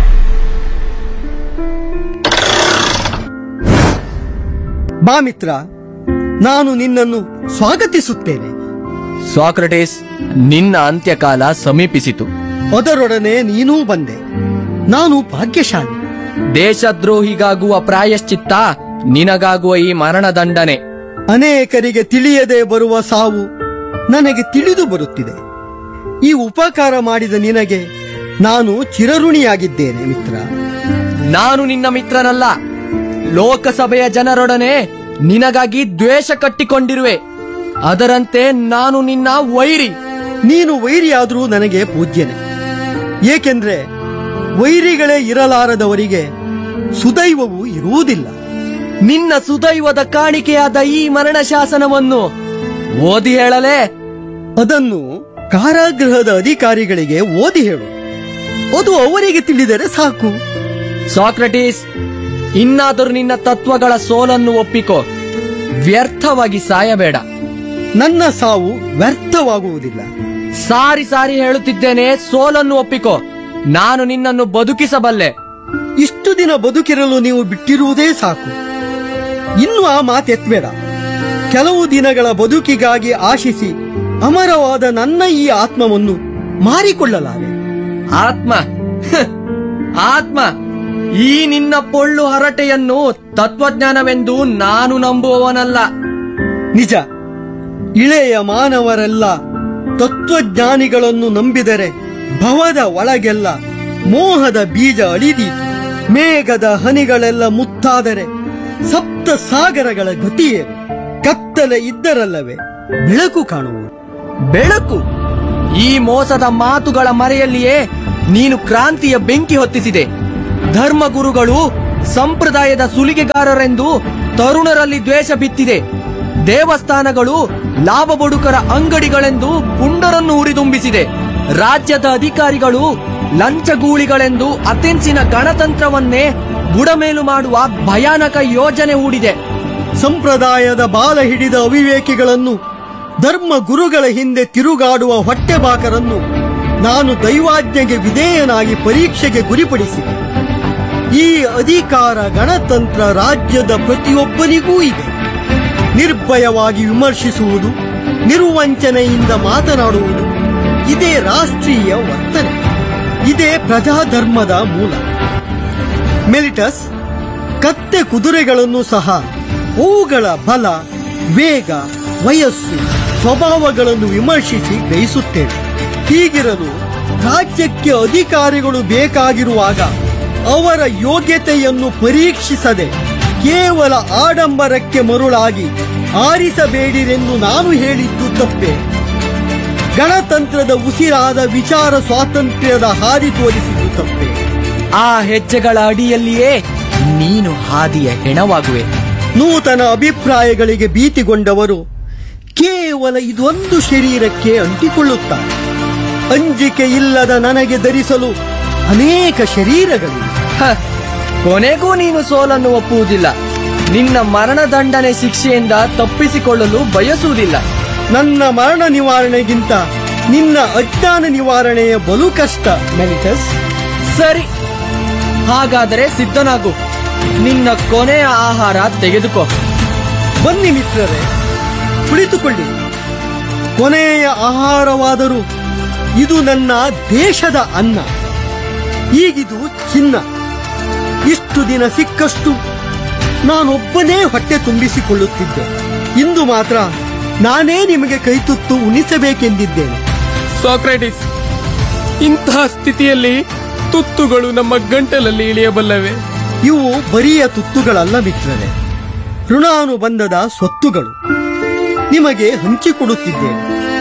ಬಾ ಮಿತ್ರ ನಾನು ನಿನ್ನನ್ನು ಸ್ವಾಗತಿಸುತ್ತೇನೆ ಸಾಕ್ರಟೇಸ್ ನಿನ್ನ ಅಂತ್ಯಕಾಲ ಸಮೀಪಿಸಿತು ಅದರೊಡನೆ ನೀನೂ ಬಂದೆ ನಾನು ಭಾಗ್ಯಶಾಲಿ ದೇಶದ್ರೋಹಿಗಾಗುವ ಪ್ರಾಯಶ್ಚಿತ್ತ ನಿನಗಾಗುವ ಈ ಮರಣದಂಡನೆ ಅನೇಕರಿಗೆ ತಿಳಿಯದೆ ಬರುವ ಸಾವು ನನಗೆ ತಿಳಿದು ಬರುತ್ತಿದೆ ಈ ಉಪಕಾರ ಮಾಡಿದ ನಿನಗೆ ನಾನು ಚಿರಋಣಿಯಾಗಿದ್ದೇನೆ ಮಿತ್ರ ನಾನು ನಿನ್ನ ಮಿತ್ರನಲ್ಲ ಲೋಕಸಭೆಯ ಜನರೊಡನೆ ನಿನಗಾಗಿ ದ್ವೇಷ ಕಟ್ಟಿಕೊಂಡಿರುವೆ ಅದರಂತೆ ನಾನು ನಿನ್ನ ವೈರಿ ನೀನು ವೈರಿಯಾದರೂ ನನಗೆ ಪೂಜ್ಯನೆ ಏಕೆಂದ್ರೆ ವೈರಿಗಳೇ ಇರಲಾರದವರಿಗೆ ಸುದೈವವು ಇರುವುದಿಲ್ಲ ನಿನ್ನ ಸುದೈವದ ಕಾಣಿಕೆಯಾದ ಈ ಮರಣ ಶಾಸನವನ್ನು ಓದಿ ಹೇಳಲೇ ಅದನ್ನು ಕಾರಾಗೃಹದ ಅಧಿಕಾರಿಗಳಿಗೆ ಓದಿ ಹೇಳು ಅದು ಅವರಿಗೆ ತಿಳಿದರೆ ಸಾಕು ಸಾಕ್ರಟೀಸ್ ಇನ್ನಾದರೂ ನಿನ್ನ ತತ್ವಗಳ ಸೋಲನ್ನು ಒಪ್ಪಿಕೋ ವ್ಯರ್ಥವಾಗಿ ಸಾಯಬೇಡ ನನ್ನ ಸಾವು ವ್ಯರ್ಥವಾಗುವುದಿಲ್ಲ ಸಾರಿ ಸಾರಿ ಹೇಳುತ್ತಿದ್ದೇನೆ ಸೋಲನ್ನು ಒಪ್ಪಿಕೋ ನಾನು ನಿನ್ನನ್ನು ಬದುಕಿಸಬಲ್ಲೆ ಇಷ್ಟು ದಿನ ಬದುಕಿರಲು ನೀವು ಬಿಟ್ಟಿರುವುದೇ ಸಾಕು ಇನ್ನು ಆ ಮಾತೆತ್ಬೇಡ ಕೆಲವು ದಿನಗಳ ಬದುಕಿಗಾಗಿ ಆಶಿಸಿ ಅಮರವಾದ ನನ್ನ ಈ ಆತ್ಮವನ್ನು ಮಾರಿಕೊಳ್ಳಲಾರೆ ಆತ್ಮ ಹ್, ಆತ್ಮ ಈ ನಿನ್ನ ಪೊಳ್ಳು ಹರಟೆಯನ್ನು ತತ್ವಜ್ಞಾನವೆಂದು ನಾನು ನಂಬುವವನಲ್ಲ ನಿಜ ಇಳೆಯ ಮಾನವರೆಲ್ಲ ತತ್ವಜ್ಞಾನಿಗಳನ್ನು ನಂಬಿದರೆ ಭವದ ಒಳಗೆಲ್ಲ ಮೋಹದ ಬೀಜ ಅಳಿದೀತು ಮೇಘದ ಹನಿಗಳೆಲ್ಲ ಮುತ್ತಾದರೆ ಸಪ್ತ ಸಾಗರಗಳ ಗತಿಯೇನು ಕತ್ತಲೆ ಇದ್ದರಲ್ಲವೇ ಬೆಳಕು ಕಾಣುವುದು ಬೆಳಕು ಈ ಮೋಸದ ಮಾತುಗಳ ಮರೆಯಲ್ಲಿಯೇ ನೀನು ಕ್ರಾಂತಿಯ ಬೆಂಕಿ ಹೊತ್ತಿಸಿದೆ ಧರ್ಮಗುರುಗಳು ಸಂಪ್ರದಾಯದ ಸುಲಿಗೆಗಾರರೆಂದು ತರುಣರಲ್ಲಿ ದ್ವೇಷ ಬಿತ್ತಿದೆ ದೇವಸ್ಥಾನಗಳು ಲಾಭ ಬಡುಕರ ಅಂಗಡಿಗಳೆಂದು ಪುಂಡರನ್ನು ಉರಿದುಂಬಿಸಿದೆ ರಾಜ್ಯದ ಅಧಿಕಾರಿಗಳು ಲಂಚಗೂಳಿಗಳೆಂದು ಅಥೆನ್ಸಿನ ಗಣತಂತ್ರವನ್ನೇ ಬುಡಮೇಲು ಮಾಡುವ ಭಯಾನಕ ಯೋಜನೆ ಹೂಡಿದೆ ಸಂಪ್ರದಾಯದ ಬಾಲ ಹಿಡಿದ ಅವಿವೇಕಿಗಳನ್ನು ಧರ್ಮ ಗುರುಗಳ ಹಿಂದೆ ತಿರುಗಾಡುವ ಹೊಟ್ಟೆಬಾಕರನ್ನು ನಾನು ದೈವಾಜ್ಞೆಗೆ ವಿಧೇಯನಾಗಿ ಪರೀಕ್ಷೆಗೆ ಗುರಿಪಡಿಸಿದೆ ಈ ಅಧಿಕಾರ ಗಣತಂತ್ರ ರಾಜ್ಯದ ಪ್ರತಿಯೊಬ್ಬನಿಗೂ ಇದೆ ನಿರ್ಭಯವಾಗಿ ವಿಮರ್ಶಿಸುವುದು ನಿರ್ವಂಚನೆಯಿಂದ ಮಾತನಾಡುವುದು ಇದೇ ರಾಷ್ಟ್ರೀಯ ವರ್ತನೆ ಇದೇ ಪ್ರಜಾಧರ್ಮದ ಮೂಲ ಮೆಲಿಟಸ್ ಕತ್ತೆ ಕುದುರೆಗಳನ್ನು ಸಹ ಅವುಗಳ ಬಲ ವೇಗ ವಯಸ್ಸು ಸ್ವಭಾವಗಳನ್ನು ವಿಮರ್ಶಿಸಿ ಗ್ರಹಿಸುತ್ತೇವೆ ಹೀಗಿರಲು ರಾಜ್ಯಕ್ಕೆ ಅಧಿಕಾರಿಗಳು ಬೇಕಾಗಿರುವಾಗ ಅವರ ಯೋಗ್ಯತೆಯನ್ನು ಪರೀಕ್ಷಿಸದೆ ಕೇವಲ ಆಡಂಬರಕ್ಕೆ ಮರುಳಾಗಿ ಆರಿಸಬೇಡಿರೆಂದು ನಾನು ಹೇಳಿದ್ದು ತಪ್ಪೆ ಗಣತಂತ್ರದ ಉಸಿರಾದ ವಿಚಾರ ಸ್ವಾತಂತ್ರ್ಯದ ಹಾದಿ ತೋರಿಸಿದ್ದು ತಪ್ಪೆ ಆ ಹೆಜ್ಜೆಗಳ ಅಡಿಯಲ್ಲಿಯೇ ನೀನು ಹಾದಿಯ ಹೆಣವಾಗುವೆ ನೂತನ ಅಭಿಪ್ರಾಯಗಳಿಗೆ ಭೀತಿಗೊಂಡವರು ಕೇವಲ ಇದೊಂದು ಶರೀರಕ್ಕೆ ಅಂಟಿಕೊಳ್ಳುತ್ತಾರೆ ಅಂಜಿಕೆ ಇಲ್ಲದ ನನಗೆ ಧರಿಸಲು ಅನೇಕ ಶರೀರಗಳಿವೆ ಹ, ಕೊನೆಗೂ ನೀನು ಸೋಲನ್ನು ಒಪ್ಪುವುದಿಲ್ಲ ನಿನ್ನ ಮರಣದಂಡನೆ ಶಿಕ್ಷೆಯಿಂದ ತಪ್ಪಿಸಿಕೊಳ್ಳಲು ಬಯಸುವುದಿಲ್ಲ ನನ್ನ ಮರಣ ನಿವಾರಣೆಗಿಂತ ನಿನ್ನ ಅಜ್ಞಾನ ನಿವಾರಣೆಯ ಬಲು ಕಷ್ಟ ಮೆಲಿಟಸ್ ಸರಿ ಹಾಗಾದರೆ ಸಿದ್ಧನಾಗು ನಿನ್ನ ಕೊನೆಯ ಆಹಾರ ತೆಗೆದುಕೋ ಬನ್ನಿ ಮಿತ್ರರೇ ಕುಳಿತುಕೊಳ್ಳಿ ಕೊನೆಯ ಆಹಾರವಾದರೂ ಇದು ನನ್ನ ದೇಶದ ಅನ್ನ ಈಗಿದು ಚಿನ್ನ ಇಷ್ಟು ದಿನ ಸಿಕ್ಕಷ್ಟು ನಾನೊಬ್ಬನೇ ಹೊಟ್ಟೆ ತುಂಬಿಸಿಕೊಳ್ಳುತ್ತಿದ್ದೆ ಇಂದು ಮಾತ್ರ ನಾನೇ ನಿಮಗೆ ಕೈತುತ್ತು ಉಣಿಸಬೇಕೆಂದಿದ್ದೇನೆ ಸಾಕ್ರೆಟಿಸ್ ಇಂತಹ ಸ್ಥಿತಿಯಲ್ಲಿ ತುತ್ತುಗಳು ನಮ್ಮ ಗಂಟಲಲ್ಲಿ ಇಳಿಯಬಲ್ಲವೆ ಇವು ಬರಿಯ ತುತ್ತುಗಳಲ್ಲ ಮಿತ್ರರೇ ಋಣಾನುಬಂಧದ ಸ್ವತ್ತುಗಳು ನಿಮಗೆ ಹಂಚಿಕೊಡುತ್ತಿದ್ದೇನೆ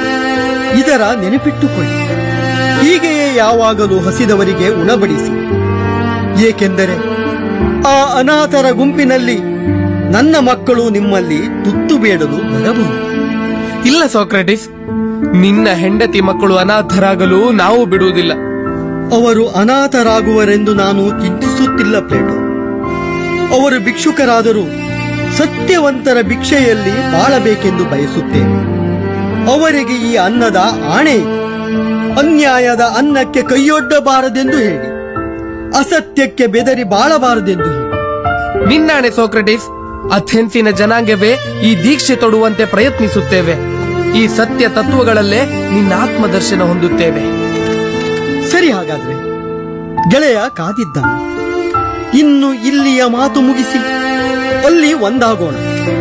ಇದರ ನೆನಪಿಟ್ಟುಕೊಳ್ಳಿ ಹೀಗೆಯೇ ಯಾವಾಗಲೂ ಹಸಿದವರಿಗೆ ಉಣಬಡಿಸಿ ಏಕೆಂದರೆ ಆ ಅನಾಥರ ಗುಂಪಿನಲ್ಲಿ ನನ್ನ ಮಕ್ಕಳು ನಿಮ್ಮಲ್ಲಿ ತುತ್ತು ಬೇಡಲು ಬರಬಹುದು ಇಲ್ಲ ಸಾಕ್ರೆಟಿಸ್ ನಿನ್ನ ಹೆಂಡತಿ ಮಕ್ಕಳು ಅನಾಥರಾಗಲು ನಾವು ಬಿಡುವುದಿಲ್ಲ ಅವರು ಅನಾಥರಾಗುವರೆಂದು ನಾನು ಚಿಂತಿಸುತ್ತಿಲ್ಲ ಪ್ಲೇಟೋ ಅವರು ಭಿಕ್ಷುಕರಾದರೂ ಸತ್ಯವಂತರ ಭಿಕ್ಷೆಯಲ್ಲಿ ಬಾಳಬೇಕೆಂದು ಬಯಸುತ್ತೇನೆ ಅವರಿಗೆ ಈ ಅನ್ನದ ಆಣೆ ಇದೆ. ಅನ್ಯಾಯದ ಅನ್ನಕ್ಕೆ ಕೈಯೊಡ್ಡಬಾರದೆಂದು ಹೇಳಿ ಅಸತ್ಯಕ್ಕೆ ಬೆದರಿ ಬಾಳಬಾರದೆಂದು ಹೇಳಿ ನಿನ್ನಾಣೆ ಸೋಕ್ರೆಟಿಸ್ ಅಥೆನ್ಸಿನ ಜನಾಂಗವೇ ಈ ದೀಕ್ಷೆ ತೊಡುವಂತೆ ಪ್ರಯತ್ನಿಸುತ್ತೇವೆ ಈ ಸತ್ಯ ತತ್ವಗಳಲ್ಲೇ ನಿನ್ನ ಆತ್ಮದರ್ಶನ ಹೊಂದುತ್ತೇವೆ ಸರಿ ಹಾಗಾದ್ರೆ ಗೆಳೆಯ ಕಾದಿದ್ದಾನೆ ಇನ್ನು ಇಲ್ಲಿಯ ಮಾತು ಮುಗಿಸಿ ಅಲ್ಲಿ ಒಂದಾಗೋಣ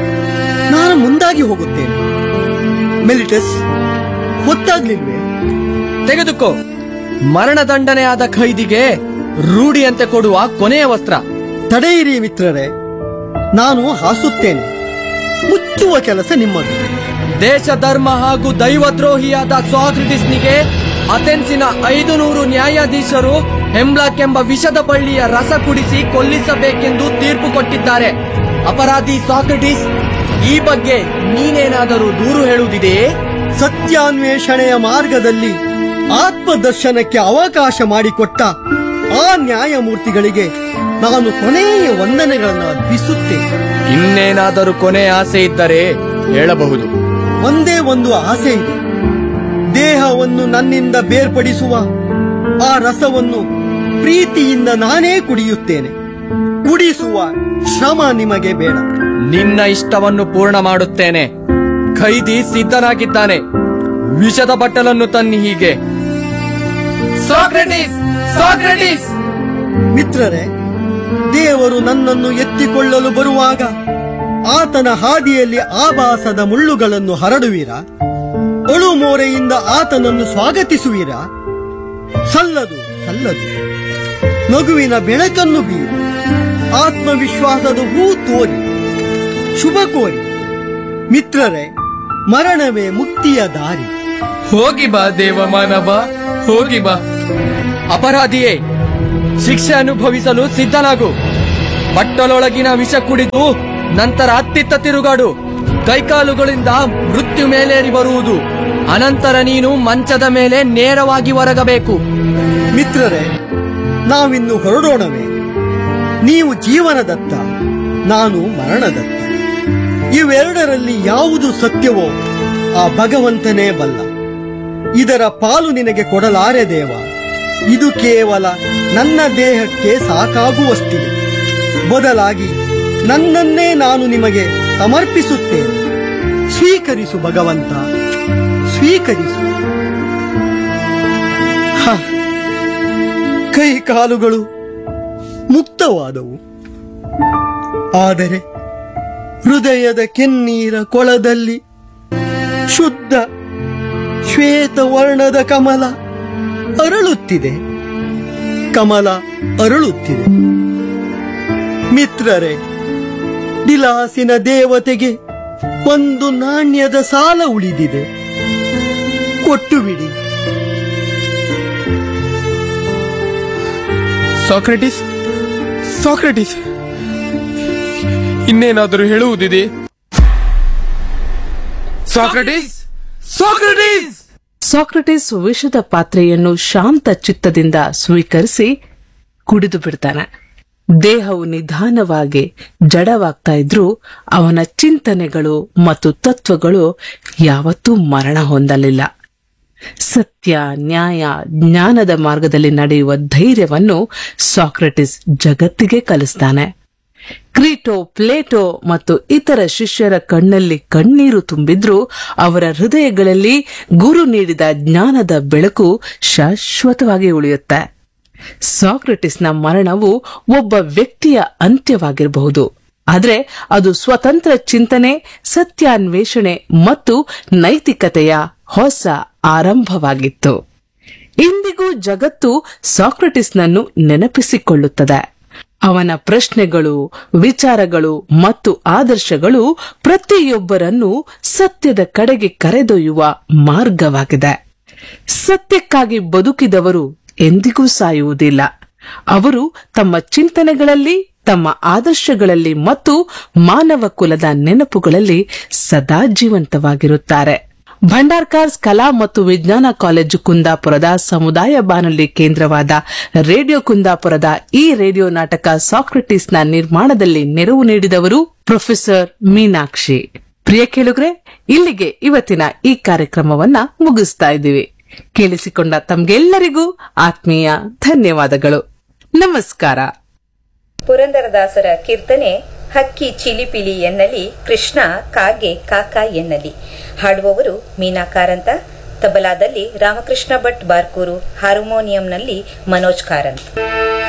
ನಾನು ಮುಂದಾಗಿ ಹೋಗುತ್ತೇನೆ ಮೆಲಿಟಸ್ ಗೊತ್ತಾಗ್ಲಿಲ್ವೇ ತೆಗೆದುಕೋ ಮರಣದಂಡನೆ ಆದ ಖೈದಿಗೆ ರೂಢಿಯಂತೆ ಕೊಡುವ ಕೊನೆಯ ವಸ್ತ್ರ ತಡೆಯಿರಿ ಮಿತ್ರರೇ ನಾನು ಹಾಸುತ್ತೇನೆ ಮುಚ್ಚುವ ಕೆಲಸ ನಿಮ್ಮದು ದೇಶ ಧರ್ಮ ಹಾಗೂ ದೈವದ್ರೋಹಿಯಾದ ಸಾಕ್ರಿಟಿಸ್ನಿಗೆ ಅಥೆನ್ಸಿನ ಐದು ನೂರು ನ್ಯಾಯಾಧೀಶರು ಹೆಮ್ಲಾಕ್ ಎಂಬ ವಿಷದ ಬಳ್ಳಿಯ ರಸ ಕುಡಿಸಿ ಕೊಲ್ಲಿಸಬೇಕೆಂದು ತೀರ್ಪು ಕೊಟ್ಟಿದ್ದಾರೆ ಅಪರಾಧಿ ಸಾಕ್ರಿಟಿಸ್ ಈ ಬಗ್ಗೆ ನೀನೇನಾದರೂ ದೂರು ಹೇಳುವುದಿದೆಯೇ ಸತ್ಯಾನ್ವೇಷಣೆಯ ಮಾರ್ಗದಲ್ಲಿ ಆತ್ಮದರ್ಶನಕ್ಕೆ ಅವಕಾಶ ಮಾಡಿಕೊಟ್ಟ ಆ ನ್ಯಾಯಮೂರ್ತಿಗಳಿಗೆ ನಾನು ಕೊನೆಯ ವಂದನೆಗಳನ್ನು ಅರ್ಪಿಸುತ್ತೇನೆ ಇನ್ನೇನಾದರೂ ಕೊನೆ ಆಸೆ ಇದ್ದರೆ ಹೇಳಬಹುದು ಒಂದೇ ಒಂದು ಆಸೆ ಇದೆ ದೇಹವನ್ನು ನನ್ನಿಂದ ಬೇರ್ಪಡಿಸುವ ಆ ರಸವನ್ನು ಪ್ರೀತಿಯಿಂದ ನಾನೇ ಕುಡಿಯುತ್ತೇನೆ ಕುಡಿಸುವ ಶ್ರಮ ನಿಮಗೆ ಬೇಡ ನಿನ್ನ ಇಷ್ಟವನ್ನು ಪೂರ್ಣ ಮಾಡುತ್ತೇನೆ ಖೈದಿ ಸಿದ್ಧನಾಗಿದ್ದಾನೆ ವಿಷದ ಬಟ್ಟಲನ್ನು ತನ್ನಿ ಹೀಗೆ ಸಾಕ್ರೆಟಿಸ್ ಸಾಕ್ರೆಟಿಸ್ ಮಿತ್ರರೇ ದೇವರು ನನ್ನನ್ನು ಎತ್ತಿಕೊಳ್ಳಲು ಬರುವಾಗ ಆತನ ಹಾದಿಯಲ್ಲಿ ಆಭಾಸದ ಮುಳ್ಳುಗಳನ್ನು ಹರಡುವಿರಾ ಅಳುಮೋರೆಯಿಂದ ಆತನನ್ನು ಸ್ವಾಗತಿಸುವಿರಾ ಸಲ್ಲದು ಸಲ್ಲದು ನಗುವಿನ ಬೆಳಕನ್ನು ಬೀರು ಆತ್ಮವಿಶ್ವಾಸದ ಹೂ ತೋರಿ ಶುಭ ಕೋರಿ ಮಿತ್ರರೇ ಮರಣವೇ ಮುಕ್ತಿಯ ದಾರಿ ಹೋಗಿ ಬಾ ದೇವ ಮಾನವ ಹೋಗಿ ಬಾ ಅಪರಾಧಿಯೇ ಶಿಕ್ಷೆ ಅನುಭವಿಸಲು ಸಿದ್ಧನಾಗು ಬಟ್ಟಲೊಳಗಿನ ವಿಷ ಕುಡಿದು ನಂತರ ಅತ್ತಿತ್ತ ತಿರುಗಾಡು ಕೈಕಾಲುಗಳಿಂದ ಮೃತ್ಯು ಮೇಲೇರಿ ಬರುವುದು ಅನಂತರ ನೀನು ಮಂಚದ ಮೇಲೆ ನೇರವಾಗಿ ಹೊರಗಬೇಕು ಮಿತ್ರರೇ ನಾವಿನ್ನು ಹೊರಡೋಣವೇ ನೀವು ಜೀವನದತ್ತ ನಾನು ಮರಣದತ್ತ ಇವೆರಡರಲ್ಲಿ ಯಾವುದು ಸತ್ಯವೋ ಆ ಭಗವಂತನೇ ಬಲ್ಲ ಇದರ ಪಾಲು ನಿನಗೆ ಕೊಡಲಾರೆ ದೇವ ಇದು ಕೇವಲ ನನ್ನ ದೇಹಕ್ಕೆ ಸಾಕಾಗುವಷ್ಟಿದೆ ಬದಲಾಗಿ ನನ್ನನ್ನೇ ನಾನು ನಿಮಗೆ ಸಮರ್ಪಿಸುತ್ತೇನೆ ಸ್ವೀಕರಿಸು ಭಗವಂತ ಸ್ವೀಕರಿಸು ಹ ಕೈ ಕಾಲುಗಳು ಮುಕ್ತವಾದವು ಆದರೆ ಹೃದಯದ ಕೆನ್ನೀರ ಕೊಳದಲ್ಲಿ ಶುದ್ಧ ಶ್ವೇತವರ್ಣದ ಕಮಲ ಅರಳುತ್ತಿದೆ ಕಮಲ ಅರಳುತ್ತಿದೆ ಮಿತ್ರರೇ ದಿಲಾಸಿನ ದೇವತೆಗೆ ಒಂದು ನಾಣ್ಯದ ಸಾಲ ಉಳಿದಿದೆ ಕೊಟ್ಟು ಬಿಡಿ ಸಾಕ್ರೆಟಿಸ್ ಸಾಕ್ರೆಟಿಸ್ ಇನ್ನೇನಾದರೂ ಹೇಳುವುದಿದೆ ಸಾಕ್ರೆಟಿಸ್ ಸಾಕ್ರೆಟಿಸ್ ಸಾಕ್ರಟಿಸ್ ವಿಷದ ಪಾತ್ರೆಯನ್ನು ಶಾಂತ ಚಿತ್ತದಿಂದ ಸ್ವೀಕರಿಸಿ ಕುಡಿದು ಬಿಡ್ತಾನೆ ದೇಹವು ನಿಧಾನವಾಗಿ ಜಡವಾಗ್ತಾ ಇದ್ರೂ ಅವನ ಚಿಂತನೆಗಳು ಮತ್ತು ತತ್ವಗಳು ಯಾವತ್ತೂ ಮರಣ ಹೊಂದಲಿಲ್ಲ ಸತ್ಯ ನ್ಯಾಯ ಜ್ಞಾನದ ಮಾರ್ಗದಲ್ಲಿ ನಡೆಯುವ ಧೈರ್ಯವನ್ನು ಸಾಕ್ರೆಟಿಸ್ ಜಗತ್ತಿಗೆ ಕಲಿಸ್ತಾನೆ ಕ್ರೀಟೋ ಪ್ಲೇಟೋ ಮತ್ತು ಇತರ ಶಿಷ್ಯರ ಕಣ್ಣಲ್ಲಿ ಕಣ್ಣೀರು ತುಂಬಿದ್ರೂ ಅವರ ಹೃದಯಗಳಲ್ಲಿ ಗುರು ನೀಡಿದ ಜ್ಞಾನದ ಬೆಳಕು ಶಾಶ್ವತವಾಗಿ ಉಳಿಯುತ್ತೆ ಸಾಕ್ರೆಟಿಸ್ನ ಮರಣವು ಒಬ್ಬ ವ್ಯಕ್ತಿಯ ಅಂತ್ಯವಾಗಿರಬಹುದು ಆದರೆ ಅದು ಸ್ವತಂತ್ರ ಚಿಂತನೆ ಸತ್ಯಾನ್ವೇಷಣೆ ಮತ್ತು ನೈತಿಕತೆಯ ಹೊಸ ಆರಂಭವಾಗಿತ್ತು ಇಂದಿಗೂ ಜಗತ್ತು ಸಾಕ್ರೆಟಿಸ್ನನ್ನು ನೆನಪಿಸಿಕೊಳ್ಳುತ್ತದೆ ಅವನ ಪ್ರಶ್ನೆಗಳು ವಿಚಾರಗಳು ಮತ್ತು ಆದರ್ಶಗಳು ಪ್ರತಿಯೊಬ್ಬರನ್ನು ಸತ್ಯದ ಕಡೆಗೆ ಕರೆದೊಯ್ಯುವ ಮಾರ್ಗವಾಗಿದೆ ಸತ್ಯಕ್ಕಾಗಿ ಬದುಕಿದವರು ಎಂದಿಗೂ ಸಾಯುವುದಿಲ್ಲ ಅವರು ತಮ್ಮ ಚಿಂತನೆಗಳಲ್ಲಿ ತಮ್ಮ ಆದರ್ಶಗಳಲ್ಲಿ ಮತ್ತು ಮಾನವ ಕುಲದ ನೆನಪುಗಳಲ್ಲಿ ಸದಾ ಜೀವಂತವಾಗಿರುತ್ತಾರೆ ಭಂಡಾರ್ಕಾರ್ಸ್ ಕಲಾ ಮತ್ತು ವಿಜ್ಞಾನ ಕಾಲೇಜು ಕುಂದಾಪುರದ ಸಮುದಾಯ ಬಾನುಲಿ ಕೇಂದ್ರವಾದ ರೇಡಿಯೋ ಕುಂದಾಪುರದ ಈ ರೇಡಿಯೋ ನಾಟಕ ಸಾಕ್ರೆಟಿಸ್ನ ನಿರ್ಮಾಣದಲ್ಲಿ ನೆರವು ನೀಡಿದವರು ಪ್ರೊಫೆಸರ್ ಮೀನಾಕ್ಷಿ ಪ್ರಿಯ ಕೇಳುಗ್ರೆ ಇಲ್ಲಿಗೆ ಇವತ್ತಿನ ಈ ಕಾರ್ಯಕ್ರಮವನ್ನ ಮುಗಿಸ್ತಾ ಇದ್ದೀವಿ ಕೇಳಿಸಿಕೊಂಡ ತಮ್ಗೆಲ್ಲರಿಗೂ ಆತ್ಮೀಯ ಧನ್ಯವಾದಗಳು ನಮಸ್ಕಾರ ಪುರಂದರದಾಸರ ಕೀರ್ತನೆ ಹಕ್ಕಿ ಚಿಲಿಪಿಲಿ ಎನ್ನಲಿ ಕೃಷ್ಣ ಕಾಗೆ ಕಾಕ ಎನ್ನಲಿ ಹಾಡುವವರು ಮೀನಾ ಕಾರಂತ ತಬಲಾದಲ್ಲಿ ರಾಮಕೃಷ್ಣ ಭಟ್ ಬಾರ್ಕೂರು ಹಾರ್ಮೋನಿಯಂನಲ್ಲಿ ಮನೋಜ್ ಕಾರಂತ್